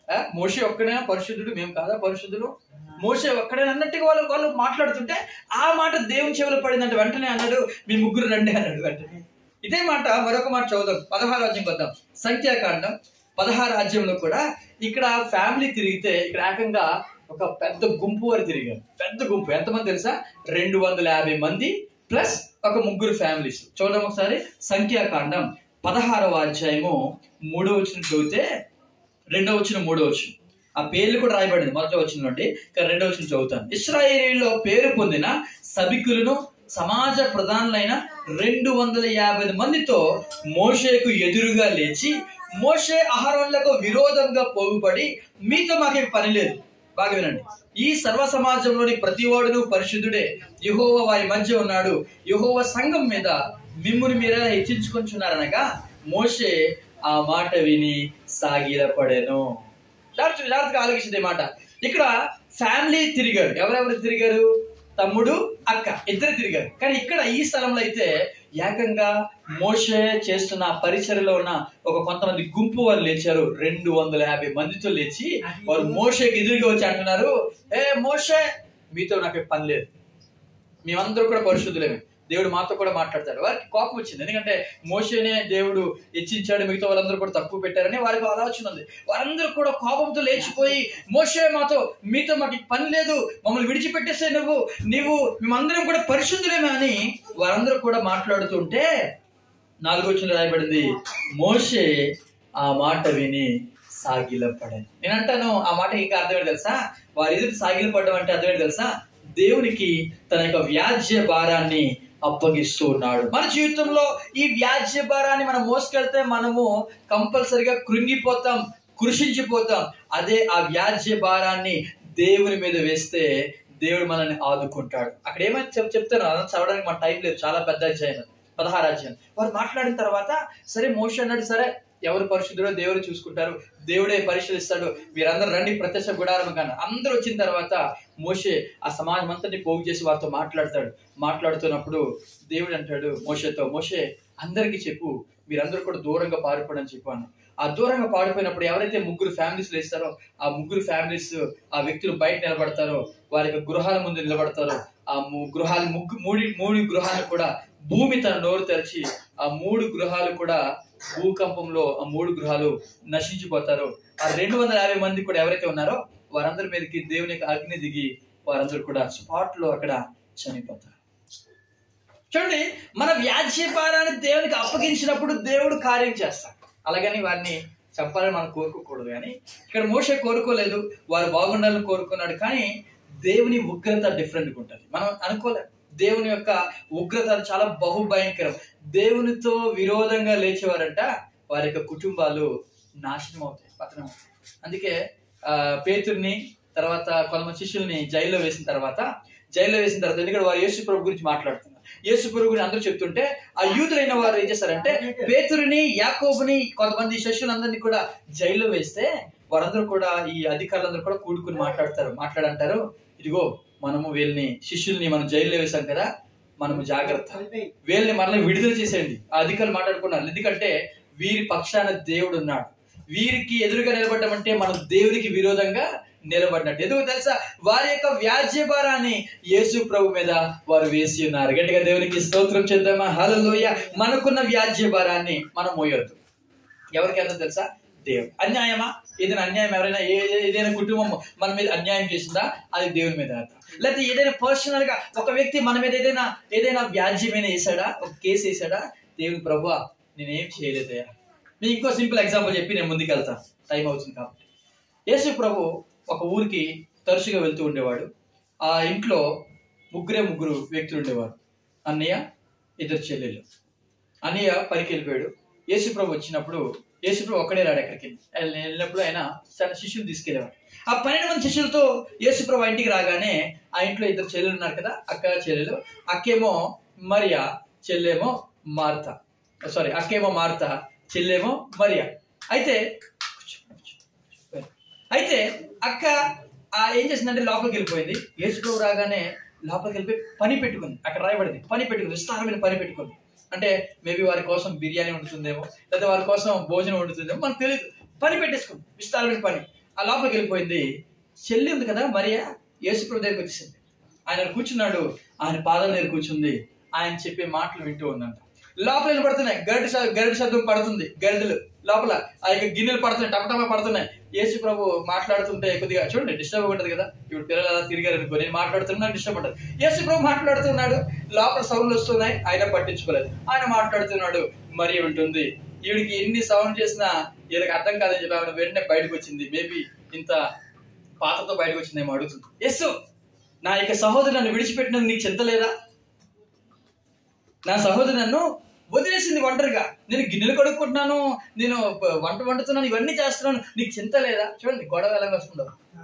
Speaker 2: ఆ, మోషే ఒక్కడే పరిశుద్ధుడు మేము కాదా పరిశుద్ధులు మోషే ఒక్కడే అన్నట్టుగా వాళ్ళు వాళ్ళు మాట్లాడుతుంటే ఆ మాట దేవుని చెవులు పడిందంటే వెంటనే అన్నాడు మీ ముగ్గురు రండి అన్నాడు వెంటనే ఇదే మాట మరొక మాట చదువుదాం పదహారు రాజ్యం కొద్దాం సంఖ్యాకాండం పదహారు రాజ్యంలో కూడా ఇక్కడ ఫ్యామిలీ తిరిగితే ఇక్కడ ఏకంగా ఒక పెద్ద గుంపు వారు తిరిగారు పెద్ద గుంపు ఎంతమంది తెలుసా రెండు వందల యాభై మంది ప్లస్ ఒక ముగ్గురు ఫ్యామిలీస్ చూద్దాం ఒకసారి సంఖ్యాకాండం పదహారవ అధ్యాయము మూడో వచ్చిన చదివితే రెండో వచ్చిన మూడో వచ్చిన ఆ పేర్లు కూడా రాయబడింది మొదటి వచ్చిన నుండి కానీ రెండో వచ్చిన చదువుతాను ఇస్రాయేలీలో పేరు పొందిన సభికులను సమాజ ప్రధానులైన రెండు వందల యాభై మందితో మోషేకు ఎదురుగా లేచి మోషే అహరోన్లకు విరోధంగా పోగుపడి మీతో మాకే పని లేదు బాగా వినండి ఈ సర్వ సమాజంలోని ప్రతివాడును పరిశుద్ధుడే యహోవ వారి మధ్య ఉన్నాడు యహోవ సంఘం మీద మిమ్ముని మీరే హెచ్చించుకుంటున్నారనగా మోషే ఆ మాట విని సాగిలపడెను జాగ్రత్త జాగ్రత్తగా ఆలోచించింది ఈ మాట ఇక్కడ ఫ్యామిలీ తిరిగారు ఎవరెవరు తిరిగారు తమ్ముడు అక్క ఇద్దరు తిరిగారు కానీ ఇక్కడ ఈ స్థలంలో అయితే ఏకంగా మోషే చేస్తున్న పరిచయలో ఉన్న ఒక కొంతమంది గుంపు వారు లేచారు రెండు వందల యాభై మందితో లేచి వారు మోషేకి ఎదురుగా వచ్చి అంటున్నారు ఏ మోషే మీతో నాకు పని లేదు మేమందరూ కూడా పరిశుద్ధులేమే దేవుడు మాతో కూడా మాట్లాడతాడు వారికి కోపం వచ్చింది ఎందుకంటే మోషేనే దేవుడు హెచ్చించాడు మిగతా వాళ్ళందరూ కూడా తక్కువ పెట్టారని వారికి ఆలోచన ఉంది వారందరూ కూడా కోపంతో లేచిపోయి మోషే మాతో మీతో మాకు పని లేదు మమ్మల్ని విడిచిపెట్టేస్తే నువ్వు నీవు మేమందరం కూడా పరిశుద్ధులేమే అని వారందరూ కూడా మాట్లాడుతుంటే నాలుగో వచ్చిన రాయబడింది మోషే ఆ మాట విని సాగిలపడాను నేను అంటాను ఆ మాట ఇంకా అర్థమేంటి తెలుసా వారి ఎదురు సాగిలపడడం అంటే అర్థమేంటి తెలుసా దేవునికి తన యొక్క వ్యాజ్య భారాన్ని అప్పగిస్తూ ఉన్నాడు మన జీవితంలో ఈ వ్యాజ్య భారాన్ని మనం మోసుకెళ్తే మనము కంపల్సరిగా కృంగిపోతాం కృషించిపోతాం అదే ఆ వ్యాజ్య భారాన్ని దేవుని మీద వేస్తే దేవుడు మనల్ని ఆదుకుంటాడు అక్కడ ఏమైనా చెప్ చెప్తాను అదంతా చదవడానికి మన టైం లేదు చాలా పెద్ద అధ్యాయం పదహారు అధ్యాయం వారు మాట్లాడిన తర్వాత సరే మోష అన్నాడు సరే ఎవరు పరిశుద్ధుడో దేవుడు చూసుకుంటారు దేవుడే పరిశీలిస్తాడు మీరందరూ రండి ప్రత్యక్ష గుడారం కానీ అందరూ వచ్చిన తర్వాత మోషే ఆ సమాజం అంతటి పోగు చేసి వారితో మాట్లాడతాడు మాట్లాడుతున్నప్పుడు దేవుడు అంటాడు మోషేతో మోషే అందరికీ చెప్పు మీరందరూ కూడా దూరంగా పారిపోవడం చెప్పాను ఆ దూరంగా పాడిపోయినప్పుడు ఎవరైతే ముగ్గురు ఫ్యామిలీస్ లేస్తారో ఆ ముగ్గురు ఫ్యామిలీస్ ఆ వ్యక్తులు బయట నిలబడతారో వారి యొక్క గృహాల ముందు నిలబడతారో ఆ ము- గృహాలు ముగ్గు మూడి మూడు గృహాలు కూడా భూమి తన నోరు తెరిచి ఆ మూడు గృహాలు కూడా భూకంపంలో ఆ మూడు గృహాలు నశించిపోతారు ఆ రెండు వందల యాభై మంది కూడా ఎవరైతే ఉన్నారో వారందరి మీదకి దేవుని యొక్క అగ్ని దిగి వారందరూ కూడా స్పాట్ లో అక్కడ చనిపోతారు చూడండి మన వ్యాజ్యపారాన్ని దేవునికి అప్పగించినప్పుడు దేవుడు కార్యం చేస్తాడు అలాగని వారిని చెప్పాలని మనం కోరుకోకూడదు కానీ ఇక్కడ మోసే కోరుకోలేదు వారు బాగుండాలని కోరుకున్నాడు కానీ దేవుని ఉగ్రత డిఫరెంట్గా ఉంటుంది మనం అనుకోలేం దేవుని యొక్క ఉగ్రత చాలా బహుభయంకరం దేవునితో విరోధంగా లేచేవారంట వారి యొక్క కుటుంబాలు నాశనం అవుతాయి పతనం అవుతాయి అందుకే ఆ, పేతుర్ని తర్వాత కొంతమంది శిష్యుల్ని జైల్లో వేసిన తర్వాత జైల్లో వేసిన తర్వాత ఎందుకంటే వారు యేసు ప్రభు గురించి మాట్లాడుతున్నారు యేసు ప్రభు గురించి అందరూ చెప్తుంటే ఆ యూదులైన వారు ఏం చేస్తారంటే పేతురుని యాకోబుని కొంతమంది శిష్యులందరినీ కూడా జైల్లో వేస్తే వారందరూ కూడా ఈ అధికారులందరూ కూడా కూడుకుని మాట్లాడతారు మాట్లాడంటారు ఇదిగో మనము వీళ్ళని శిష్యుల్ని మనం జైల్లో వేసాం కదా మనము జాగ్రత్త వీళ్ళని మనల్ని విడుదల చేసేయండి ఆ అధికారులు మాట్లాడుకున్నారు ఎందుకంటే వీరి పక్షాన దేవుడు ఉన్నాడు వీరికి ఎదురుగా నిలబడడం అంటే మనం దేవునికి విరోధంగా నిలబడినట్టు ఎందుకు తెలుసా వారి యొక్క వ్యాజ్య భారాన్ని యేసు ప్రభు మీద వారు వేసి ఉన్నారు గట్టిగా దేవునికి స్తోత్రం చేద్దామా హల్లెలూయా మనకున్న వ్యాజ్య భారాన్ని మనం మోయొద్దు ఎవరికి ఎంత తెలుసా దేవుడు అన్యాయమా ఏదైనా అన్యాయం ఎవరైనా ఏ ఏ- ఏదైనా కుటుంబం మన మీద అన్యాయం చేసిందా అది దేవుని మీద అర్థం లేకపోతే ఏదైనా పర్సనల్ గా ఒక వ్యక్తి మన మీద ఏదైనా ఏదైనా వ్యాజ్యమైన వేసాడా ఒక కేసు వేసాడా దేవుని ప్రభు నేనేం చేయలేదయ్యా మీకు ఇంకో సింపుల్ ఎగ్జాంపుల్ చెప్పి నేను ముందుకు వెళ్తాను టైం అవుతుంది కాబట్టి యేసు ప్రభు ఒక ఊరికి తరచుగా వెళ్తూ ఉండేవాడు ఆ ఇంట్లో ముగ్గురే ముగ్గురు వ్యక్తులు ఉండేవారు అన్నయ్య ఇద్దరు చెల్లెళ్ళు అన్నయ్య పనికి వెళ్ళిపోయాడు యేసుప్రభు వచ్చినప్పుడు యేసుప్రభు ఒక్కడే రాడు ఎక్కడికి ఆయన వెళ్ళినప్పుడు ఆయన తన శిష్యులు తీసుకెళ్ళేవాడు ఆ పన్నెండు మంది శిష్యులతో యేసుప్రభు ఆ ఇంటికి రాగానే ఆ ఇంట్లో ఇద్దరు చెల్లెలు ఉన్నారు కదా అక్క చెల్లెలు అక్కేమో మరియా చెల్లేమో మార్త సారీ అక్కేమో మార్త చెల్లేమో మరియా అయితే అయితే అక్క ఆ ఏం చేసిందంటే లోపలికి వెళ్ళిపోయింది యేసుప్రభు రాగానే లోపలికి వెళ్ళిపోయి పని పెట్టుకుంది అక్కడ రాయబడింది పని పెట్టుకుంది విస్తారమైన పని పెట్టుకుంది అంటే మేబీ వారి కోసం బిర్యానీ వండుతుందేమో లేదా వారి కోసం భోజనం వండుతుందేమో మనకు తెలియదు పని పెట్టేసుకుంది విస్తారమైన పని ఆ లోపలికి వెళ్ళిపోయింది చెల్లి ఉంది కదా మరియా యేసుప్రభు దగ్గరికి వచ్చేసింది ఆయన కూర్చున్నాడు ఆయన పాదాల దగ్గర కూర్చుంది ఆయన చెప్పే మాటలు వింటూ ఉందంట లోపల వెళ్ళి పడుతున్నాయి గరిట శ- గరిట శబ్దం పడుతుంది గరిటలు లోపల ఆ యొక్క గిన్నెలు పడుతున్నాయి టపటపా పడుతున్నాయి యేసు ప్రభు మాట్లాడుతుంటే కొద్దిగా చూడండి డిస్టర్బ్ ఉంటుంది కదా ఇప్పుడు పిల్లలు అలా తిరిగారు అనుకో నేను మాట్లాడుతున్నా డిస్టర్బ్ ఉంటుంది యేసు ప్రభు మాట్లాడుతున్నాడు లోపల సౌండ్లు వస్తున్నాయి ఆయన పట్టించుకోలేదు ఆయన మాట్లాడుతున్నాడు మరి ఉంటుంది ఈవిడికి ఎన్ని సౌండ్ చేసినా వీళ్ళకి అర్థం కాదని చెప్పి ఆవిడ వెంటనే బయటకు వచ్చింది మేబీ ఇంత పాతతో బయటకు వచ్చిందేమో అడుగుతుంది ఎస్ నా యొక్క సహోదరు నన్ను విడిచిపెట్టినందుకు నీకు చింత లేదా నా సహోదరు నన్ను వదిలేసింది ఒంటరిగా నేను గిన్నెలు కడుక్కుంటున్నాను నేను ప- వంట వండుతున్నాను ఇవన్నీ చేస్తున్నాను నీకు చింత లేదా చూడండి గొడవ ఎలా వస్తుందో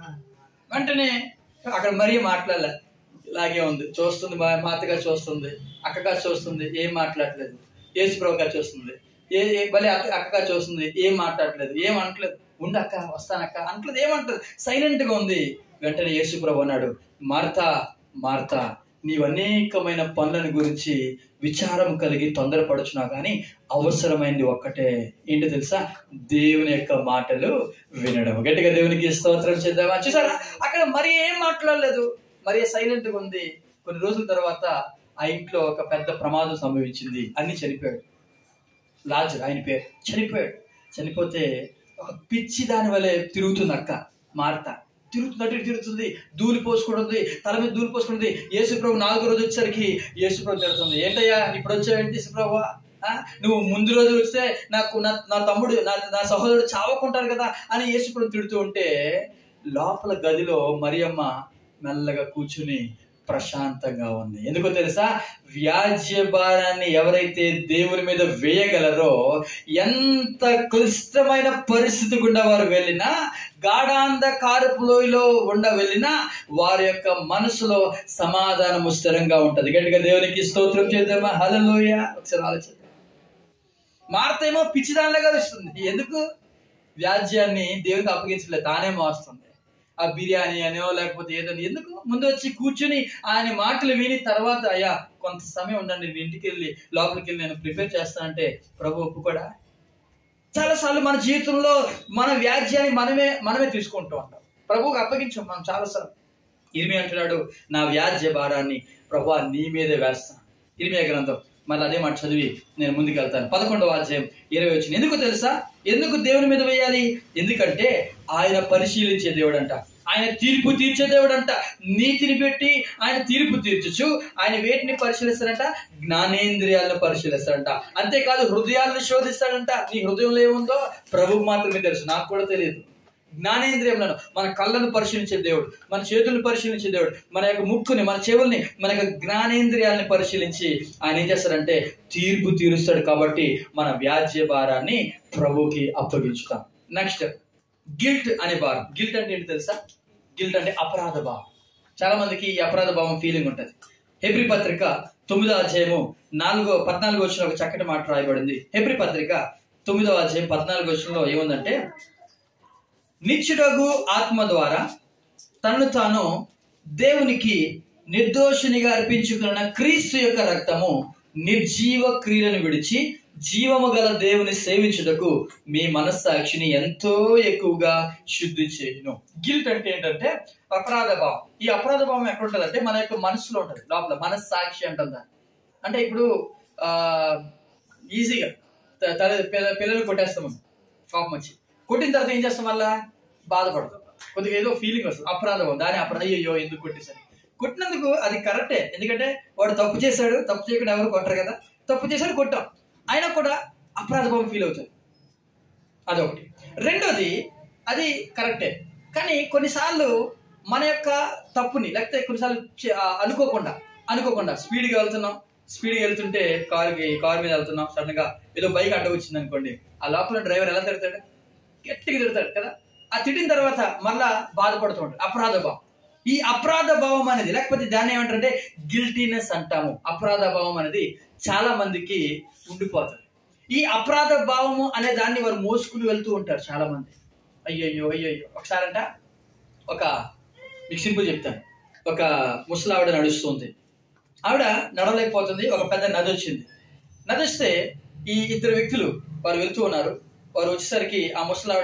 Speaker 2: వెంటనే అక్కడ మరీ మాట్లాడలే ఇలాగే ఉంది చూస్తుంది మా మా అత్తగారు చూస్తుంది అక్కగారు చూస్తుంది ఏం మాట్లాడలేదు యేసుప్రభు గారు చూస్తుంది ఏ ఏ- భలే అక్క అక్కగారు చూస్తుంది ఏం మాట్లాడలేదు ఏం అనట్లేదు ఉండు అక్క వస్తానక్క అంటలేదు ఏమంటలేదు సైలెంట్ గా ఉంది వెంటనే యేసుప్రభు అన్నాడు మార్తా మార్తా నీవు అనేకమైన పనులను గురించి విచారం కలిగి తొందరపడుచున్నా కానీ అవసరమైంది ఒక్కటే ఏంటో తెలుసా దేవుని యొక్క మాటలు వినడం గట్టిగా దేవునికి స్తోత్రం చేద్దామా చూసారా అక్కడ మరి ఏం మాట్లాడలేదు మరి సైలెంట్ గా ఉంది కొన్ని రోజుల తర్వాత ఆ ఇంట్లో ఒక పెద్ద ప్రమాదం సంభవించింది అన్ని చనిపోయాడు లాజర్ ఆయన పేరు చనిపోయాడు చనిపోతే ఒక పిచ్చి దాని వలె తిరుగుతుంది అక్క మార్త తిరుగుతున్నట్టు తిరుగుతుంది దూలి పోసుకుంటుంది తల మీద దూలి పోసుకుంటుంది యేసుప్రభు నాలుగో రోజు వచ్చేసరికి యేసుప్రభు తిడుతుంది ఏంటయ్యా ఇప్పుడు వచ్చావేంటి యేసుప్రభు నువ్వు ముందు రోజు వస్తే నాకు నా నా తమ్ముడు నా నా సహోదరుడు చావకుంటారు కదా అని యేసుప్రభు తిడుతూ ఉంటే లోపల గదిలో మరియమ్మ మెల్లగా కూర్చుని ప్రశాంతంగా ఉంది ఎందుకో తెలుసా వ్యాజ్య భారాన్ని ఎవరైతే దేవుని మీద వేయగలరో ఎంత క్లిష్టమైన పరిస్థితి గుండా వారు వెళ్ళినా గాఢాంధకారపు లోయలో ఉండ వెళ్ళినా వారి యొక్క మనసులో సమాధానము స్థిరంగా ఉంటది గట్టిగా దేవునికి స్తోత్రం చేద్దామా హలలోయ ఒకసారి ఆలోచిద్దాం మార్తేమో పిచ్చిదానిలాగా వస్తుంది ఎందుకు వ్యాజ్యాన్ని దేవునికి అప్పగించలేదు తానే మోస్తుంది ఆ బిర్యానీ అనో లేకపోతే ఏదో ఎందుకు ముందు వచ్చి కూర్చుని ఆయన మాటలు విని తర్వాత అయ్యా కొంత సమయం ఉండండి నేను ఇంటికి వెళ్ళి లోపలికి వెళ్ళి నేను ప్రిపేర్ చేస్తానంటే ప్రభు ఒప్పుకోడా చాలాసార్లు మన జీవితంలో మన వ్యాజ్యాన్ని మనమే మనమే తీసుకుంటూ ఉంటాం ప్రభువుకి అప్పగించాం మనం చాలాసార్లు ఇరిమి అంటున్నాడు నా వ్యాజ్య భారాన్ని ప్రభు నీ మీదే వేస్తాను ఇరిమియా గ్రంథం మళ్ళీ అదే మాట చదివి నేను ముందుకు వెళ్తాను పదకొండవ అధ్యాయం ఇరవై వచ్చింది ఎందుకు తెలుసా ఎందుకు దేవుని మీద వేయాలి ఎందుకంటే ఆయన పరిశీలించే దేవుడు అంట ఆయన తీర్పు తీర్చే దేవుడు అంట నీతిని పెట్టి ఆయన తీర్పు తీర్చచ్చు ఆయన వేటిని పరిశీలిస్తాడంట జ్ఞానేంద్రియాలను పరిశీలిస్తాడంట అంతేకాదు హృదయాలను శోధిస్తాడంట నీ హృదయంలో ఏముందో ప్రభువు మాత్రమే తెలుసు నాకు కూడా తెలియదు జ్ఞానేంద్రియములను మన కళ్ళను పరిశీలించే దేవుడు మన చేతులను పరిశీలించే దేవుడు మన యొక్క ముక్కుని మన చెవుల్ని మన యొక్క జ్ఞానేంద్రియాలని పరిశీలించి ఆయన ఏం చేస్తాడంటే తీర్పు తీరుస్తాడు కాబట్టి మన వ్యాజ్య భారాన్ని ప్రభుకి అప్పగించుతాం నెక్స్ట్ గిల్ట్ అనే భారం గిల్ట్ అంటే ఏంటి తెలుసా గిల్ట్ అంటే అపరాధ భావం చాలా మందికి ఈ అపరాధ భావం ఫీలింగ్ ఉంటుంది హెబ్రి పత్రిక తొమ్మిదో అధ్యాయము నాలుగో పద్నాలుగో వచ్చిన ఒక చక్కటి మాట రాయబడింది హెబ్రి పత్రిక తొమ్మిదో అధ్యాయం పద్నాలుగో వచ్చినలో ఏముందంటే నిత్యుడగు ఆత్మ ద్వారా తనను తాను దేవునికి నిర్దోషినిగా అర్పించుకున్న క్రీస్తు యొక్క రక్తము నిర్జీవ క్రియలను విడిచి జీవము గల దేవుని సేవించుటకు మీ మనస్సాక్షిని ఎంతో ఎక్కువగా శుద్ధి చేయును గిల్ట్ అంటే ఏంటంటే అపరాధ భావం ఈ అపరాధ భావం ఎక్కడ ఉంటుంది అంటే మన యొక్క మనసులో ఉంటుంది లోపల మనస్సాక్షి అంటుంది దాన్ని. అంటే ఇప్పుడు ఆ ఈజీగా త- తల పిల్ల- పిల్లలు కొట్టేస్తాం మనం కోపం వచ్చి కొట్టిన తర్వాత ఏం చేస్తాం వల్ల బాధపడతాం కొద్దిగా ఏదో ఫీలింగ్ వస్తుంది అపరాధం దాని అపరాధం అయ్యో ఎందుకు కొట్టేశాను కొట్టినందుకు అది కరెక్టే ఎందుకంటే వాడు తప్పు చేశాడు తప్పు చేయకుండా ఎవరు కొట్టరు కదా తప్పు చేశాడు కొట్టాం అయినా కూడా అపరాధ భావం ఫీల్ అవుతాడు అదొకటి రెండోది అది కరెక్టే కానీ కొన్నిసార్లు మన యొక్క తప్పుని లేకపోతే కొన్నిసార్లు చే- ఆ, అనుకోకుండా అనుకోకుండా స్పీడ్గా వెళ్తున్నాం స్పీడ్గా వెళ్తుంటే కారుకి కారు మీద వెళ్తున్నాం సడన్ గా ఏదో బైక్ అడ్డ వచ్చింది అనుకోండి ఆ లోపల డ్రైవర్ ఎలా తిడతాడు గట్టిగా తిడతాడు కదా ఆ తిట్టిన తర్వాత మళ్ళా బాధపడుతూ ఉంటాడు అపరాధ భావం ఈ అపరాధ భావం అనేది లేకపోతే దాన్ని ఏమంటారంటే గిల్టీనెస్ అంటాము అపరాధ భావం అనేది చాలా మందికి ఉండిపోతుంది ఈ అపరాధ భావము అనే దాన్ని వారు మోసుకుని వెళ్తూ ఉంటారు చాలా మంది అయ్యయ్యో అయ్యయ్యో ఒకసారంట ఒక మీకు సింపుల్ చెప్తాను ఒక ముసలావిడ నడుస్తుంది ఆవిడ నడవలేకపోతుంది ఒక పెద్ద నది వచ్చింది నది వస్తే ఈ ఇద్దరు వ్యక్తులు వారు వెళ్తూ ఉన్నారు వారు వచ్చేసరికి ఆ ముసలావిడ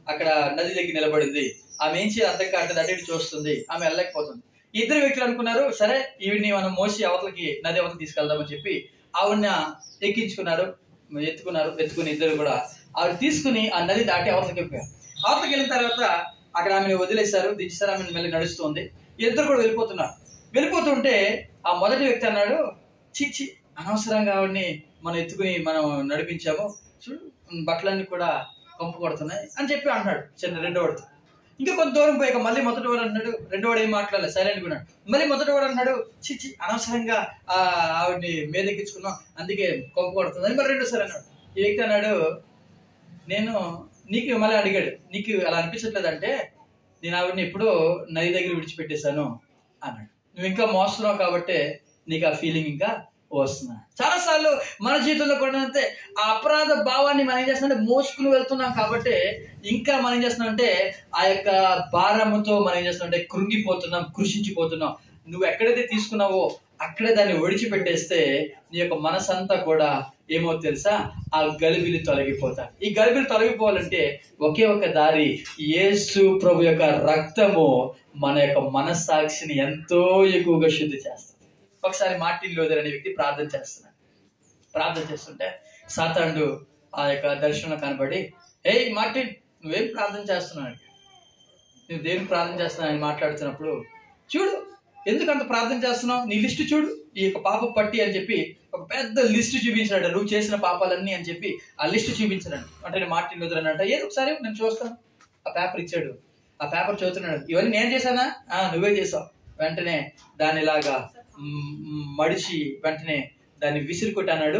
Speaker 2: అక్కడ నది దగ్గర నిలబడింది ఆమె ఏం చేయాలి అర్థం కావట్లేదు అటు ఇటు చూస్తుంది ఆమె వెళ్ళలేకపోతుంది ఇద్దరు వ్యక్తులు అనుకున్నారు సరే ఈవిడ్ని మనం మోసి అవతలకి నది అవతలకి తీసుకెళ్దామని చెప్పి ఆవిడని ఎక్కించుకున్నారు ఎత్తుకున్నారు ఎత్తుకుని ఇద్దరు కూడా ఆవిడ తీసుకుని ఆ నది దాటి అవతలకి వెళ్ళిపోయారు అవతలకి వెళ్ళిన తర్వాత అక్కడ ఆమెను వదిలేశారు దించేసారు ఆమెను మళ్ళీ నడుస్తుంది ఇద్దరు కూడా వెళ్ళిపోతున్నారు వెళ్ళిపోతుంటే ఆ మొదటి వ్యక్తి అన్నాడు చీచి అనవసరంగా ఆవిడని మనం ఎత్తుకుని మనం నడిపించాము చూడు బట్టలన్నీ కూడా కంపు కొడుతున్నాయి అని చెప్పి అన్నాడు చిన్న రెండో వాడితో ఇంకా కొంత దూరం పోయాక మళ్ళీ మొదటి వాడు అన్నాడు రెండో వాడు ఏం మాట్లాడలేదు సైలెంట్ ఉన్నాడు మళ్ళీ మొదటి వాడు అన్నాడు చిచ్చి అనవసరంగా ఆ ఆవిడ్ని మీదెక్కించుకున్నాం అందుకే కంపు కొడుతుంది అని మరి రెండోసారి అన్నాడు ఈ వ్యక్తి అన్నాడు నేను నీకు మళ్ళీ అడిగాడు నీకు అలా అనిపించట్లేదంటే నేను ఆవిడని ఎప్పుడో నది దగ్గర విడిచిపెట్టేశాను అన్నాడు నువ్వు ఇంకా మోస్తున్నావు కాబట్టి నీకు ఆ ఫీలింగ్ ఇంకా వస్తున్నా చాలా సార్లు మన జీవితంలో కూడా అంతే ఆ అపరాధ భావాన్ని మనం ఏం చేస్తున్నాం మోసుకుని వెళ్తున్నాం కాబట్టి ఇంకా మనం ఏం చేస్తున్నాం అంటే ఆ యొక్క భారముతో మనం ఏం చేస్తున్నాం అంటే కృంగిపోతున్నాం కృషించిపోతున్నాం నువ్వు ఎక్కడైతే తీసుకున్నావో అక్కడే దాన్ని ఒడిచిపెట్టేస్తే నీ యొక్క మనసంతా కూడా ఏమో తెలుసా ఆ గలిబిలి తొలగిపోతా ఈ గలిబిలి తొలగిపోవాలంటే ఒకే ఒక దారి యేసు ప్రభు యొక్క రక్తము మన యొక్క మనస్సాక్షిని ఎంతో ఎక్కువగా శుద్ధి చేస్తుంది ఒకసారి మార్టిన్ లోదర్ అనే వ్యక్తి ప్రార్థన చేస్తున్నాడు ప్రార్థన చేస్తుంటే సాతాండు ఆ యొక్క దర్శనంలో కనబడి ఏ మార్టిన్ నువ్వేం ప్రార్థన చేస్తున్నావు నువ్వు దేనికి ప్రార్థన చేస్తున్నావు అని మాట్లాడుతున్నప్పుడు చూడు ఎందుకు అంత ప్రార్థన చేస్తున్నావు నీ లిస్ట్ చూడు ఈ యొక్క పాప పట్టి అని చెప్పి ఒక పెద్ద లిస్ట్ చూపించాడు నువ్వు చేసిన పాపాలన్నీ అని చెప్పి ఆ లిస్ట్ చూపించాడు అంటే నేను మార్టిన్ లూథర్ అని అంటే ఏదో ఒకసారి నేను చూస్తాను ఆ పేపర్ ఇచ్చాడు ఆ పేపర్ చదువుతున్నాడు ఇవన్నీ నేను చేశానా ఆ నువ్వే చేసావు వెంటనే దానిలాగా మ్, మ్, మడిచి వెంటనే దాన్ని విసిరి కొట్టన్నాడు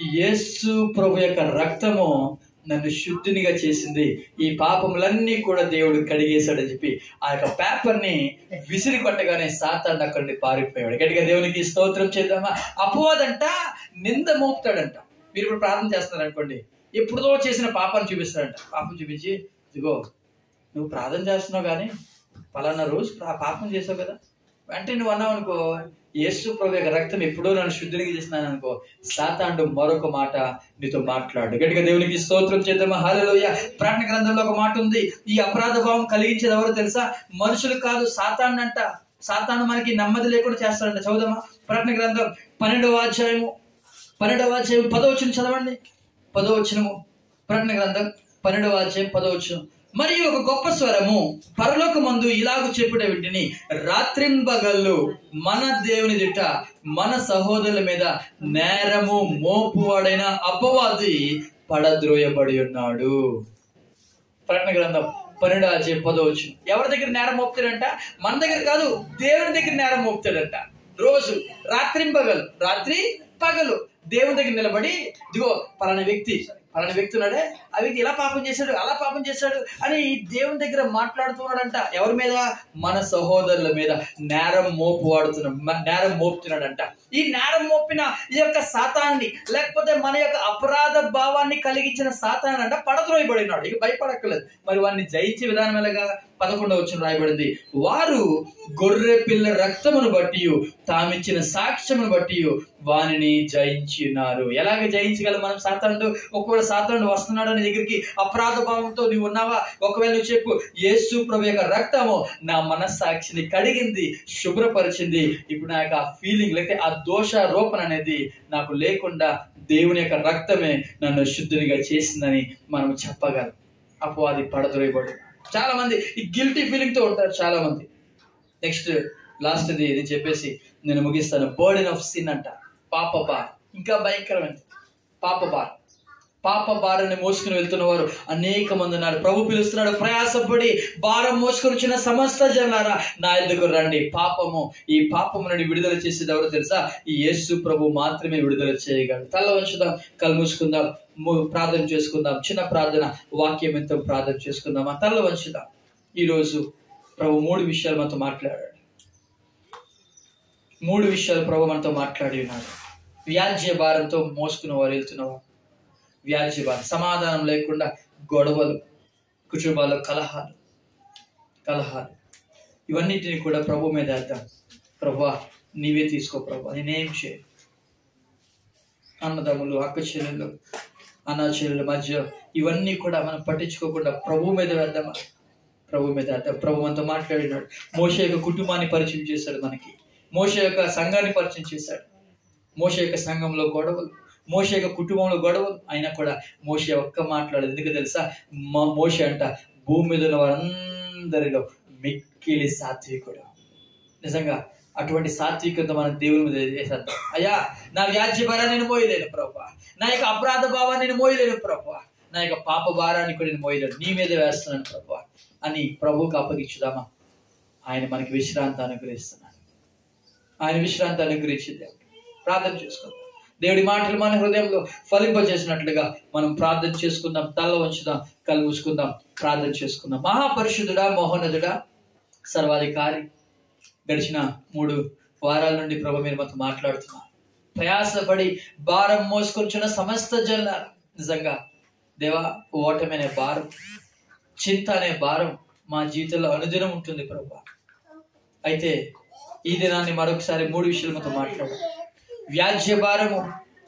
Speaker 2: యేసు ప్రభు యొక్క రక్తము నన్ను శుద్ధినిగా చేసింది ఈ పాపములన్నీ కూడా దేవుడు కడిగేశాడని చెప్పి ఆ యొక్క పేపర్ ని విసిరి కొట్టగానే సాతాన్ని అక్కడి నుండి పారిపోయాడు గట్టిగా దేవునికి స్తోత్రం చేద్దామా అపవాదంట నింద మోపుతాడంట మీరు ఇప్పుడు ప్రార్థన చేస్తున్నారు అనుకోండి ఎప్పుడుదో చేసిన పాపాన్ని చూపిస్తాడంట పాపం చూపించి ఇదిగో నువ్వు ప్రార్థన చేస్తున్నావు కానీ పలానా రోజు ప్రా- పాపం చేసావు కదా వెంటనే నువ్వు అన్నావు అనుకో యేసు ప్రభు యొక్క రక్తం ఎప్పుడో నన్ను శుద్ధినికి చేసినాను అనుకో సాతాండు మరొక మాట నీతో మాట్లాడు గట్టిగా దేవునికి స్తోత్రం చేద్దామా హాలలోయ ప్రాణ గ్రంథంలో ఒక మాట ఉంది ఈ అపరాధ భావం కలిగించేది ఎవరో తెలుసా మనుషులు కాదు సాతాన్ అంట సాతాను మనకి నెమ్మది లేకుండా చేస్తాడంట చదువుదామా ప్రకటన గ్రంథం పన్నెండవ అధ్యాయము పన్నెండవ అధ్యాయం పదవచనం చదవండి పదవచనము ప్రకటన గ్రంథం పన్నెండవ అధ్యాయం పదవచనం మరియు ఒక గొప్ప స్వరము పరలోకమందు ఇలాగు చెప్పుట వింటిని రాత్రింబగళ్ళు మన దేవుని దిట్ట మన సహోదరుల మీద నేరము మోపువాడైన అపవాది పడద్రోయబడి ఉన్నాడు ప్రకటన గ్రంథం పన్నెండు అధ్యాయం పదవచ్చు ఎవరి దగ్గర నేరం మోపుతాడంట మన దగ్గర కాదు దేవుని దగ్గర నేరం మోపుతాడంట రోజు రాత్రింపగలు రాత్రి పగలు దేవుని దగ్గర నిలబడి ఇదిగో పలానా వ్యక్తి పలానా వ్యక్తి ఉన్నాడే ఆ వ్యక్తి ఇలా పాపం చేశాడు అలా పాపం చేశాడు అని దేవుని దగ్గర మాట్లాడుతున్నాడంట ఎవరి మీద మన సహోదరుల మీద నేరం మోపు వాడుతున్న నేరం మోపుతున్నాడంట ఈ నేరం మోపిన ఈ యొక్క సాతాన్ని లేకపోతే మన యొక్క అపరాధ భావాన్ని కలిగించిన సాతాన్ని అంట పడద్రోయబడినాడు ఇక భయపడక్కలేదు మరి వారిని జయించే విధానం ఎలాగా పదకొండవ వచ్చిన రాయబడింది వారు గొర్రె పిల్ల రక్తమును బట్టి తామిచ్చిన సాక్ష్యమును బట్టి వానిని జయించినారు ఎలాగ జయించగలం మనం సాతానుడు ఒకవేళ సాతానుడు వస్తున్నాడు నీ దగ్గరికి అపరాధ భావంతో నువ్వు ఉన్నావా ఒకవేళ నువ్వు చెప్పు యేసు ప్రభు యొక్క రక్తము నా మనస్సాక్షిని కడిగింది శుభ్రపరిచింది ఇప్పుడు నా యొక్క ఫీలింగ్ లేకపోతే ఆ దోష రూపణ అనేది నాకు లేకుండా దేవుని యొక్క రక్తమే నన్ను శుద్ధునిగా చేసిందని మనం చెప్పగలం అపవాది పడదొరయబడి చాలా మంది ఈ గిల్టీ ఫీలింగ్ తో ఉంటారు చాలా మంది నెక్స్ట్ లాస్ట్ ఇది ఇది చెప్పేసి నేను ముగిస్తాను బర్డెన్ ఆఫ్ సిన్ అంట పాప బార్ ఇంకా భయంకరమైనది పాప బార్ పాప భారాన్ని మోసుకుని వెళ్తున్న వారు అనేక మంది ఉన్నారు ప్రభు పిలుస్తున్నాడు ప్రయాసపడి భారం మోసుకొని వచ్చిన సమస్త జనారా నా ఎద్దుకు రండి పాపము ఈ పాపము నుండి విడుదల చేసేది ఎవరో తెలుసా ఈ యేసు ప్రభు మాత్రమే విడుదల చేయగలడు తల వంచుదాం కళ్ళు మూసుకుందాం ము- ప్రార్థన చేసుకుందాం చిన్న ప్రార్థన వాక్యం ఎంతో ప్రార్థన చేసుకుందాం ఆ తల వంచుదాం ఈరోజు ప్రభు మూడు విషయాలు మనతో మాట్లాడాడు మూడు విషయాలు ప్రభు మనతో మాట్లాడి ఉన్నాడు వ్యాజ్య భారంతో మోసుకున్న వారు వెళ్తున్నవారు వ్యాజ్య భారం సమాధానం లేకుండా గొడవలు కుటుంబాల్లో కలహాలు కలహాలు ఇవన్నిటిని కూడా ప్రభు మీద వేద్దాం ప్రభా నీవే తీసుకో ప్రభా నేనేం చేయ అన్నదమ్ములు అక్క చెల్లెలు అన్న చెల్లెల మధ్య ఇవన్నీ కూడా మనం పట్టించుకోకుండా ప్రభు మీద వేద్దామా ప్రభు మీద వేద్దాం ప్రభు మనతో మాట్లాడినాడు మోష యొక్క కుటుంబాన్ని పరిచయం చేశాడు మనకి మోష యొక్క సంఘాన్ని పరిచయం చేశాడు మోష యొక్క సంఘంలో గొడవలు మోష యొక్క కుటుంబంలో గొడవలు అయినా కూడా మోష ఒక్క మాట్లాడదు ఎందుకు తెలుసా మా మోష అంట భూమి మీద ఉన్న వారందరిలో మిక్కిలి సాత్వికుడు నిజంగా అటువంటి సాత్వికత మన దేవుని మీద చేసేద్దాం అయ్యా నా వ్యాజ్య భారాన్ని నేను మోయలేను ప్రభా నా యొక్క అపరాధ భావాన్ని నేను మోయలేను ప్రభా నా యొక్క పాప భారాన్ని కూడా నేను మోయలేను నీ మీద వేస్తున్నాను ప్రభా అని ప్రభువుకు అప్పగించుదామా ఆయన మనకి విశ్రాంతి అనుగ్రహిస్తున్నాడు ఆయన విశ్రాంతి అనుగ్రహించి దేవుడు ప్రార్థన చేసుకుందాం దేవుడి మాటలు మన హృదయంలో ఫలింపజేసినట్లుగా మనం ప్రార్థన చేసుకుందాం తల వంచుదాం కళ్ళు మూసుకుందాం ప్రార్థన చేసుకుందాం మహాపరిశుద్ధుడా మోహనదుడా సర్వాధికారి గడిచిన మూడు వారాల నుండి ప్రభు మీరు మాతో మాట్లాడుతున్నారు ప్రయాసపడి భారం మోసుకొచ్చిన సమస్త జనుల నిజంగా దేవా ఓటమి అనే భారం చింత అనే భారం మా జీవితంలో అనుదినం ఉంటుంది ప్రభు అయితే ఈ దినాన్ని మరొకసారి మూడు విషయాలు మాతో మాట్లాడు వ్యాజ్య భారము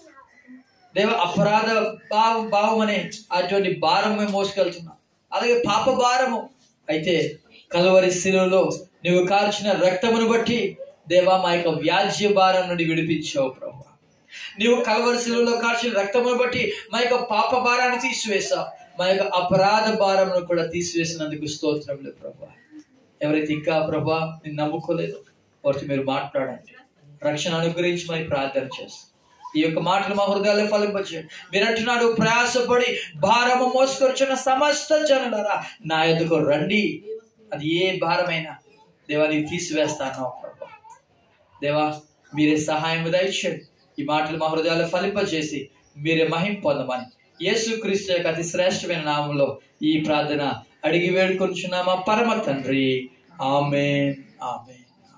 Speaker 2: దేవ అపరాధ భావం భావం అనే అటువంటి భారం మేము మోసుకెళ్తున్నాం అలాగే పాప భారము అయితే కలవరి శిలువలో నువ్వు కార్చిన రక్తమును బట్టి దేవా మా యొక్క వ్యాజ్య భారం నుండి విడిపించావు ప్రభు నీవు కలవరి శిలువలో కార్చిన రక్తమును బట్టి మా యొక్క పాప భారాన్ని తీసివేశావు మా యొక్క అపరాధ భారమును కూడా తీసివేసినందుకు స్తోత్రములు ప్రభు ఎవరైతే ఇంకా ప్రభా నేను నమ్ముకోలేదు వారితో మీరు మాట్లాడండి రక్షణ అనుగ్రహించి మరి ప్రార్థన చేస్తాం ఈ యొక్క మాటలు మా హృదయాల్లో ఫలింపచేయండి మీరు అంటున్నాడు ప్రయాసపడి భారము మోసుకొచ్చిన సమస్త జనులరా నా ఎదుకు రండి అది ఏ భారమైనా దేవా నీవు తీసివేస్తాను ప్రభా దేవా మీరే సహాయం దయచేయండి ఈ మాటలు మా హృదయాల్లో ఫలింపజేసి మీరే మహిం పొందమని యేసు క్రీస్తు యొక్క అతి శ్రేష్టమైన నామంలో ఈ ప్రార్థన అడిగి వేడుకొంచున్నామా పరమ తండ్రి ఆమె ఆమె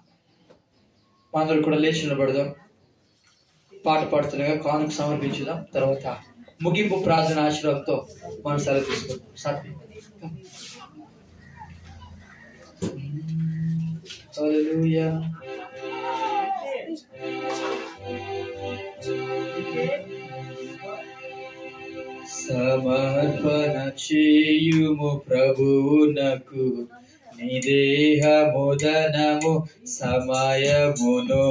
Speaker 2: అందరూ కూడా లేచి నిలబడదాం పాట పాడుతుండగా కానుక సమర్పించుదాం తర్వాత ముగింపు ప్రార్థన ఆశీర్వాదంతో మనం సెలవు తీసుకుందాం సాధ్యం Hallelujah. సమర్పణ చేయుము ప్రభువునకు నీ దేహముదనము సమయమును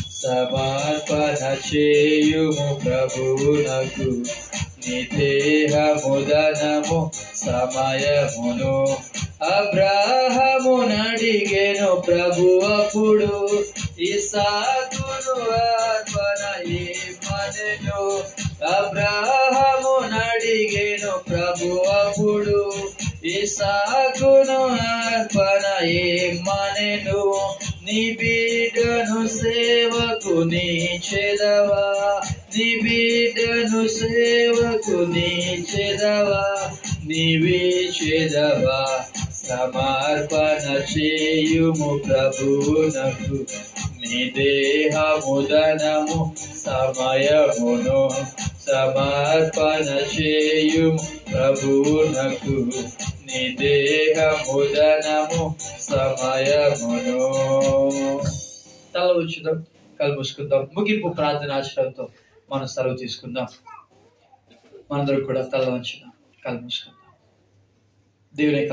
Speaker 2: సమర్పణ చేయుము ప్రభువునకు నీ దేహముదనము సమయమును అబ్రాహము నడిగెను ప్రభు అప్పుడు ఇసాకును అర్పణ ఏమనెను అబ్రాహము నడిగెను ప్రభు అప్పుడు ఇసాకును అర్పణ ఏమనెను నీ బిడ్డను సేవకు నీ చెదవా నీ బిడ్డను సేవకు నీ చెదవా నీవే చెదవా సమర్పణ చేయుము ప్రభువునకు నీ దేహముదనము సమయమును సమర్పణ చేయుము ప్రభువునకు నీ దేహముదనము సమయమును తల ఉంచుదాం కళ్ళు మూసుకుందాం ముగింపు ప్రార్థన ఆశ్రయంతో మనం సెలవు తీసుకుందాం మనందరూ కూడా తల ఉంచుదాం కళ్ళు మూసుకుందాం దేవుని యొక్క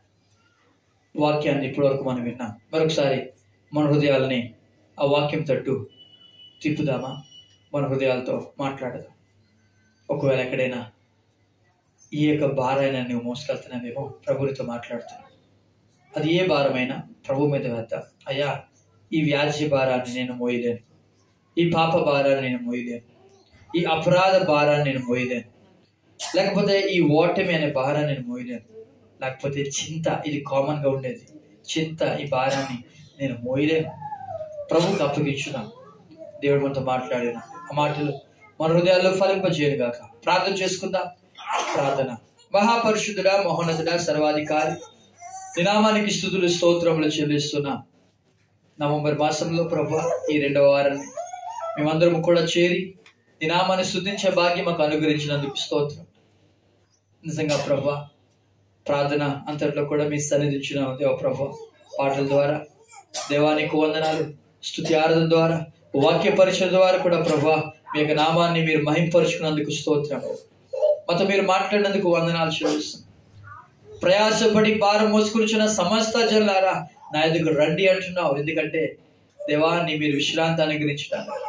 Speaker 2: వాక్యాన్ని ఇప్పటివరకు మనం విన్నాం మరొకసారి మన హృదయాలని ఆ వాక్యం తట్టు తిప్పుదామా మన హృదయాలతో మాట్లాడదాం ఒకవేళ ఎక్కడైనా ఈ యొక్క భారాన్ని నువ్వు మోసుకెళ్తున్నావేమో ప్రభునితో మాట్లాడుతున్నావు అది ఏ భారమైనా ప్రభు మీద వేద్దాం అయ్యా ఈ వ్యాజ్య భారాన్ని నేను మోయలేను ఈ పాప భారాన్ని నేను మోయలేను ఈ అపరాధ భారాన్ని నేను మోయలేను లేకపోతే ఈ ఓటమి అనే భారాన్ని నేను మోయలేను లేకపోతే చింత ఇది కామన్ గా ఉండేది చింత ఈ భారాన్ని నేను మోయలేను ప్రభుకి అప్పగించున్నాను దేవుడు మనతో మాట్లాడిన ఆ మాటలు మన హృదయాల్లో ఫలింపజేయను గాక ప్రార్థన చేసుకుందాం ప్రార్థన మహాపరిశుద్ధుడా మహోన్నతుడా సర్వాధికారి నినామానికి స్థుతులు స్తోత్రములు చెల్లిస్తున్నా నవంబర్ మాసంలో ప్రభా ఈ రెండవ వారాన్ని మేమందరం కూడా చేరి దినామాన్ని స్థుతించే భాగ్యం మాకు అనుగ్రహించినందుకు స్తోత్రం నిజంగా ప్రభా ప్రార్థన అంతట్లో కూడా మీ సన్నిధించిన దేవ ప్రభా పాటల ద్వారా దేవానికి వందనాలు స్థుతి ఆరాధన ద్వారా వాక్య పరిచయం ద్వారా కూడా ప్రభా మీ యొక్క నామాన్ని మీరు మహింపరుచుకున్నందుకు స్తోత్రం మాతో మీరు మాట్లాడినందుకు వందనాలు చెల్లిస్తున్నాం ప్రయాసపడి భారం మోసుకునిచున్న సమస్త జనులారా నా ఎదుగు రండి అంటున్నావు ఎందుకంటే దేవా నీ మీరు విశ్రాంతి అనుగ్రహించడానికి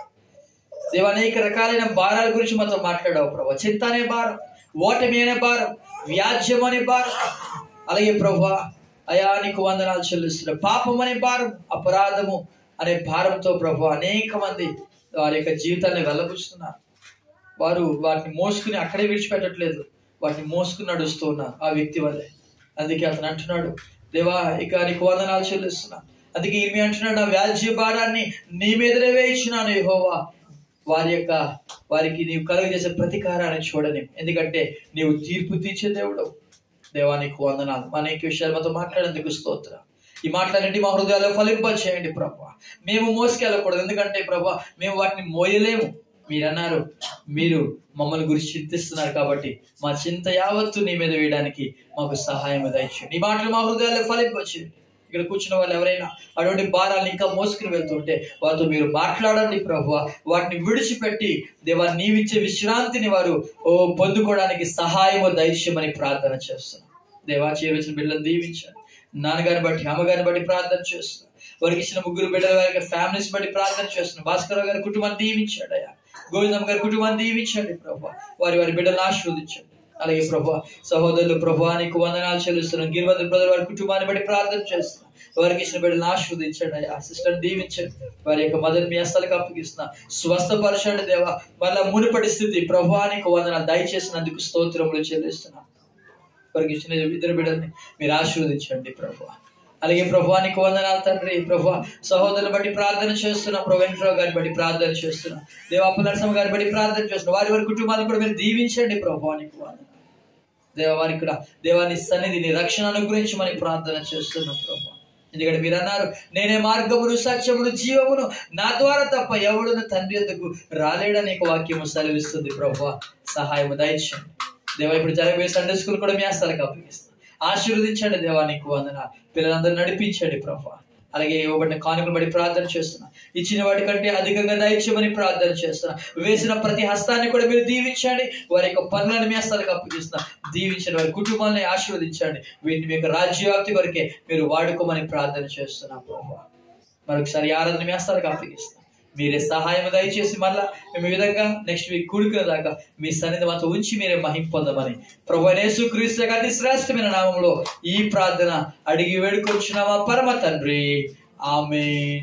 Speaker 2: దేవా అనేక రకాలైన భారాల గురించి మాతో మాట్లాడావు ప్రభా చింత అనే భారం ఓటమి అనే భారం వ్యాజ్యం అనే భారం అలాగే ప్రభా అయా నీకు వందనాలు చెల్లిస్తున్నా పాపం అనే భారం అపరాధము అనే భారంతో ప్రభు అనేక మంది వారి యొక్క జీవితాన్ని వెళ్ళబుచ్చుతున్నారు వారు వాటిని మోసుకుని అక్కడే విడిచిపెట్టట్లేదు వాటిని మోసుకుని నడుస్తూ ఉన్నారు ఆ వ్యక్తి వల్లే అందుకే అతను అంటున్నాడు దేవా ఇక నీకు వందనాలు చెల్లిస్తున్నా అందుకే ఈమె అంటున్నాడు నా వ్యాజ్య భారాన్ని నీ మీదనే వేయించినాను యెహోవా వారి యొక్క వారికి నీవు కలుగజేసే ప్రతీకారాన్ని చూడని ఎందుకంటే నీవు తీర్పు తీర్చే దేవుడు దేవా నీకు వందనాలు అనేక విషయాలు మాతో మాట్లాడేందుకు స్తోత్రం ఈ మాటలన్నింటి మా హృదయాల్లో ఫలింప చేయండి ప్రభా మేము మోసుకెళ్ళకూడదు ఎందుకంటే ప్రభా మేము వాటిని మోయలేము మీరు అన్నారు మీరు మమ్మల్ని గురించి చింతిస్తున్నారు కాబట్టి మా చింత యావత్తు నీ మీద వేయడానికి మాకు సహాయం దయచేయండి ఈ మాటలు మా హృదయాల్లో ఫలింపచేయండి ఇక్కడ కూర్చున్న వాళ్ళు ఎవరైనా అటువంటి భారాలను ఇంకా మోసుకుని వెళ్తుంటే వారితో మీరు మాట్లాడండి ప్రభు వాటిని విడిచిపెట్టి దేవా నీవిచ్చే విశ్రాంతిని వారు ఓ పొందుకోవడానికి సహాయము దైత్యమని ప్రార్థన చేస్తున్నాం దేవా చేరవచ్చిన బిడ్డలను దీవించండి నాన్నగారిని బట్టి అమ్మగారిని బట్టి ప్రార్థన చేస్తున్నాం వారికి ఇచ్చిన ముగ్గురు బిడ్డల వారికి ఫ్యామిలీస్ బట్టి ప్రార్థన చేస్తున్నాం భాస్కర్ గారి కుటుంబాన్ని దీవించండి అయ్యా గోవిందమ్మ గారి కుటుంబాన్ని దీవించండి ప్రభు వారి వారి బిడ్డలను ఆశీర్వదించండి అలాగే ప్రభు సహోదరులు ప్రభు నీకు వందనాలు చెల్లిస్తున్నాం గిరివద్ర బ్రదర్ వారి కుటుంబాన్ని బట్టి ప్రార్థన చేస్తున్నాం వారికి ఇచ్చిన బిడ్డలను ఆశీర్వదించండి అయ్యా సిస్టర్ దీవించండి వారి యొక్క మదర్ మీ హస్తాలకు అప్పగిస్తున్నా స్వస్థపరచండి దేవా మళ్ళా మునుపటి స్థితి ప్రభానికి వందనాలు దయచేసినందుకు స్తోత్రములు చెల్లిస్తున్నాం వారికి ఇచ్చిన ఇద్దరు బిడ్డల్ని మీరు ఆశీర్వదించండి ప్రభు అలాగే ప్రభువానికి వందనాలు తండ్రి ప్రభు సహోదరులు బట్టి ప్రార్థన చేస్తున్నాం ప్రభు వెంకటరావు గారిని బట్టి ప్రార్థన చేస్తున్నాం దేవాపు నరసింహ గారిని బట్టి ప్రార్థన చేస్తున్నాం వారి వారి కుటుంబాలను కూడా మీరు దీవించండి ప్రభువానికి వందనాలు దేవానికి కూడా దేవాని సన్నిధిని రక్షణ అనుగ్రహించమని ప్రార్థన చేస్తున్నాం ప్రభు ఎందుకంటే మీరు అన్నారు నేనే మార్గమును సత్యమును జీవమును నా ద్వారా తప్ప ఎవడును తండ్రి యొద్దకు రాలేడని ఒక వాక్యము సెలవిస్తుంది ప్రభు సహాయము దయచేయండి దేవా ఇప్పుడు జరగబోయే సండే స్కూల్ కూడా మీ హస్తాలకు అప్పగిస్తాను ఆశీర్వదించండి దేవా నీకు వందన పిల్లలందరూ నడిపించండి ప్రభు అలాగే ఇవ్వబడిన కానుకలు బట్టి ప్రార్థన చేస్తున్నా ఇచ్చిన వాటి కంటే అధికంగా దయచేయమని ప్రార్థన చేస్తున్నా వేసిన ప్రతి హస్తాన్ని కూడా మీరు దీవించండి వారి యొక్క పనులను మీ హస్తాలకు అప్పగిస్తున్నా దీవించండి వారి కుటుంబాన్ని ఆశీర్వదించండి వీటిని మీ యొక్క రాజ్యవ్యాప్తి కొరకే మీరు వాడుకోమని ప్రార్థన చేస్తున్నాం ప్రభు మరొకసారి ఈ ఆరాధన మీ హస్తాలకు అప్పగిస్తాం మీరే సహాయం దయచేసి మళ్ళా మేము ఈ విధంగా నెక్స్ట్ వీక్ కూడుకునే దాకా మీ సన్నిధి మాతో ఉంచి మీరే మహిం పొందమని ప్రభు యేసు క్రీస్తు యొక్క అతి శ్రేష్టమైన నామంలో ఈ ప్రార్థన అడిగి వేడుకొచ్చున్నామా పరమ తండ్రి ఆమె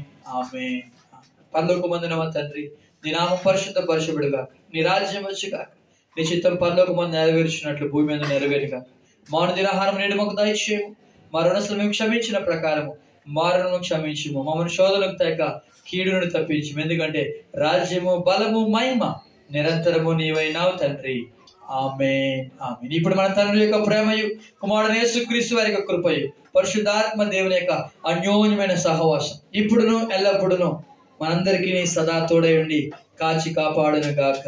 Speaker 2: ఆమె పరలోక మందునమా తండ్రి నీ నామం పరిశుద్ధ పరిశుభుడుగా నీ రాజ్యం వచ్చుగా నీ చిత్తం పరలోక మంది నెరవేర్చినట్లు భూమి మీద నెరవేరుగా మాను దినాహారం నేడు మాకు దయచేయము మా రుణస్తులు మేము క్షమించిన ప్రకారము మారును క్షమించుము మమ్మల్ని శోధనకు తగ్గ కీడును తప్పించము ఎందుకంటే రాజ్యము బలము మహిమ నిరంతరము నీవైనావు తండ్రి ఆమె ఆమె ఇప్పుడు మన తండ్రి యొక్క ప్రేమయు కుమారుడు యేసుక్రీస్తు వారి యొక్క కృపయు పరిశుద్ధాత్మ దేవుని యొక్క అన్యోన్యమైన సహవాసం ఇప్పుడును ఎల్లప్పుడును మనందరికీ సదా తోడై ఉండి కాచి కాపాడును గాక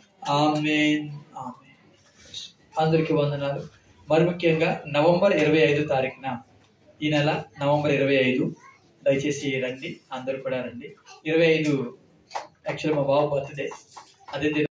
Speaker 2: ఆమె ఆమె అందరికీ వందనాలు మరి ముఖ్యంగా నవంబర్ ఇరవై ఐదు తారీఖున ఈ నెల నవంబర్ ఇరవై ఐదు దయచేసి రండి అందరు కూడా రండి ఇరవై ఐదు యాక్చువల్ మా బాబు బర్త్డే అదే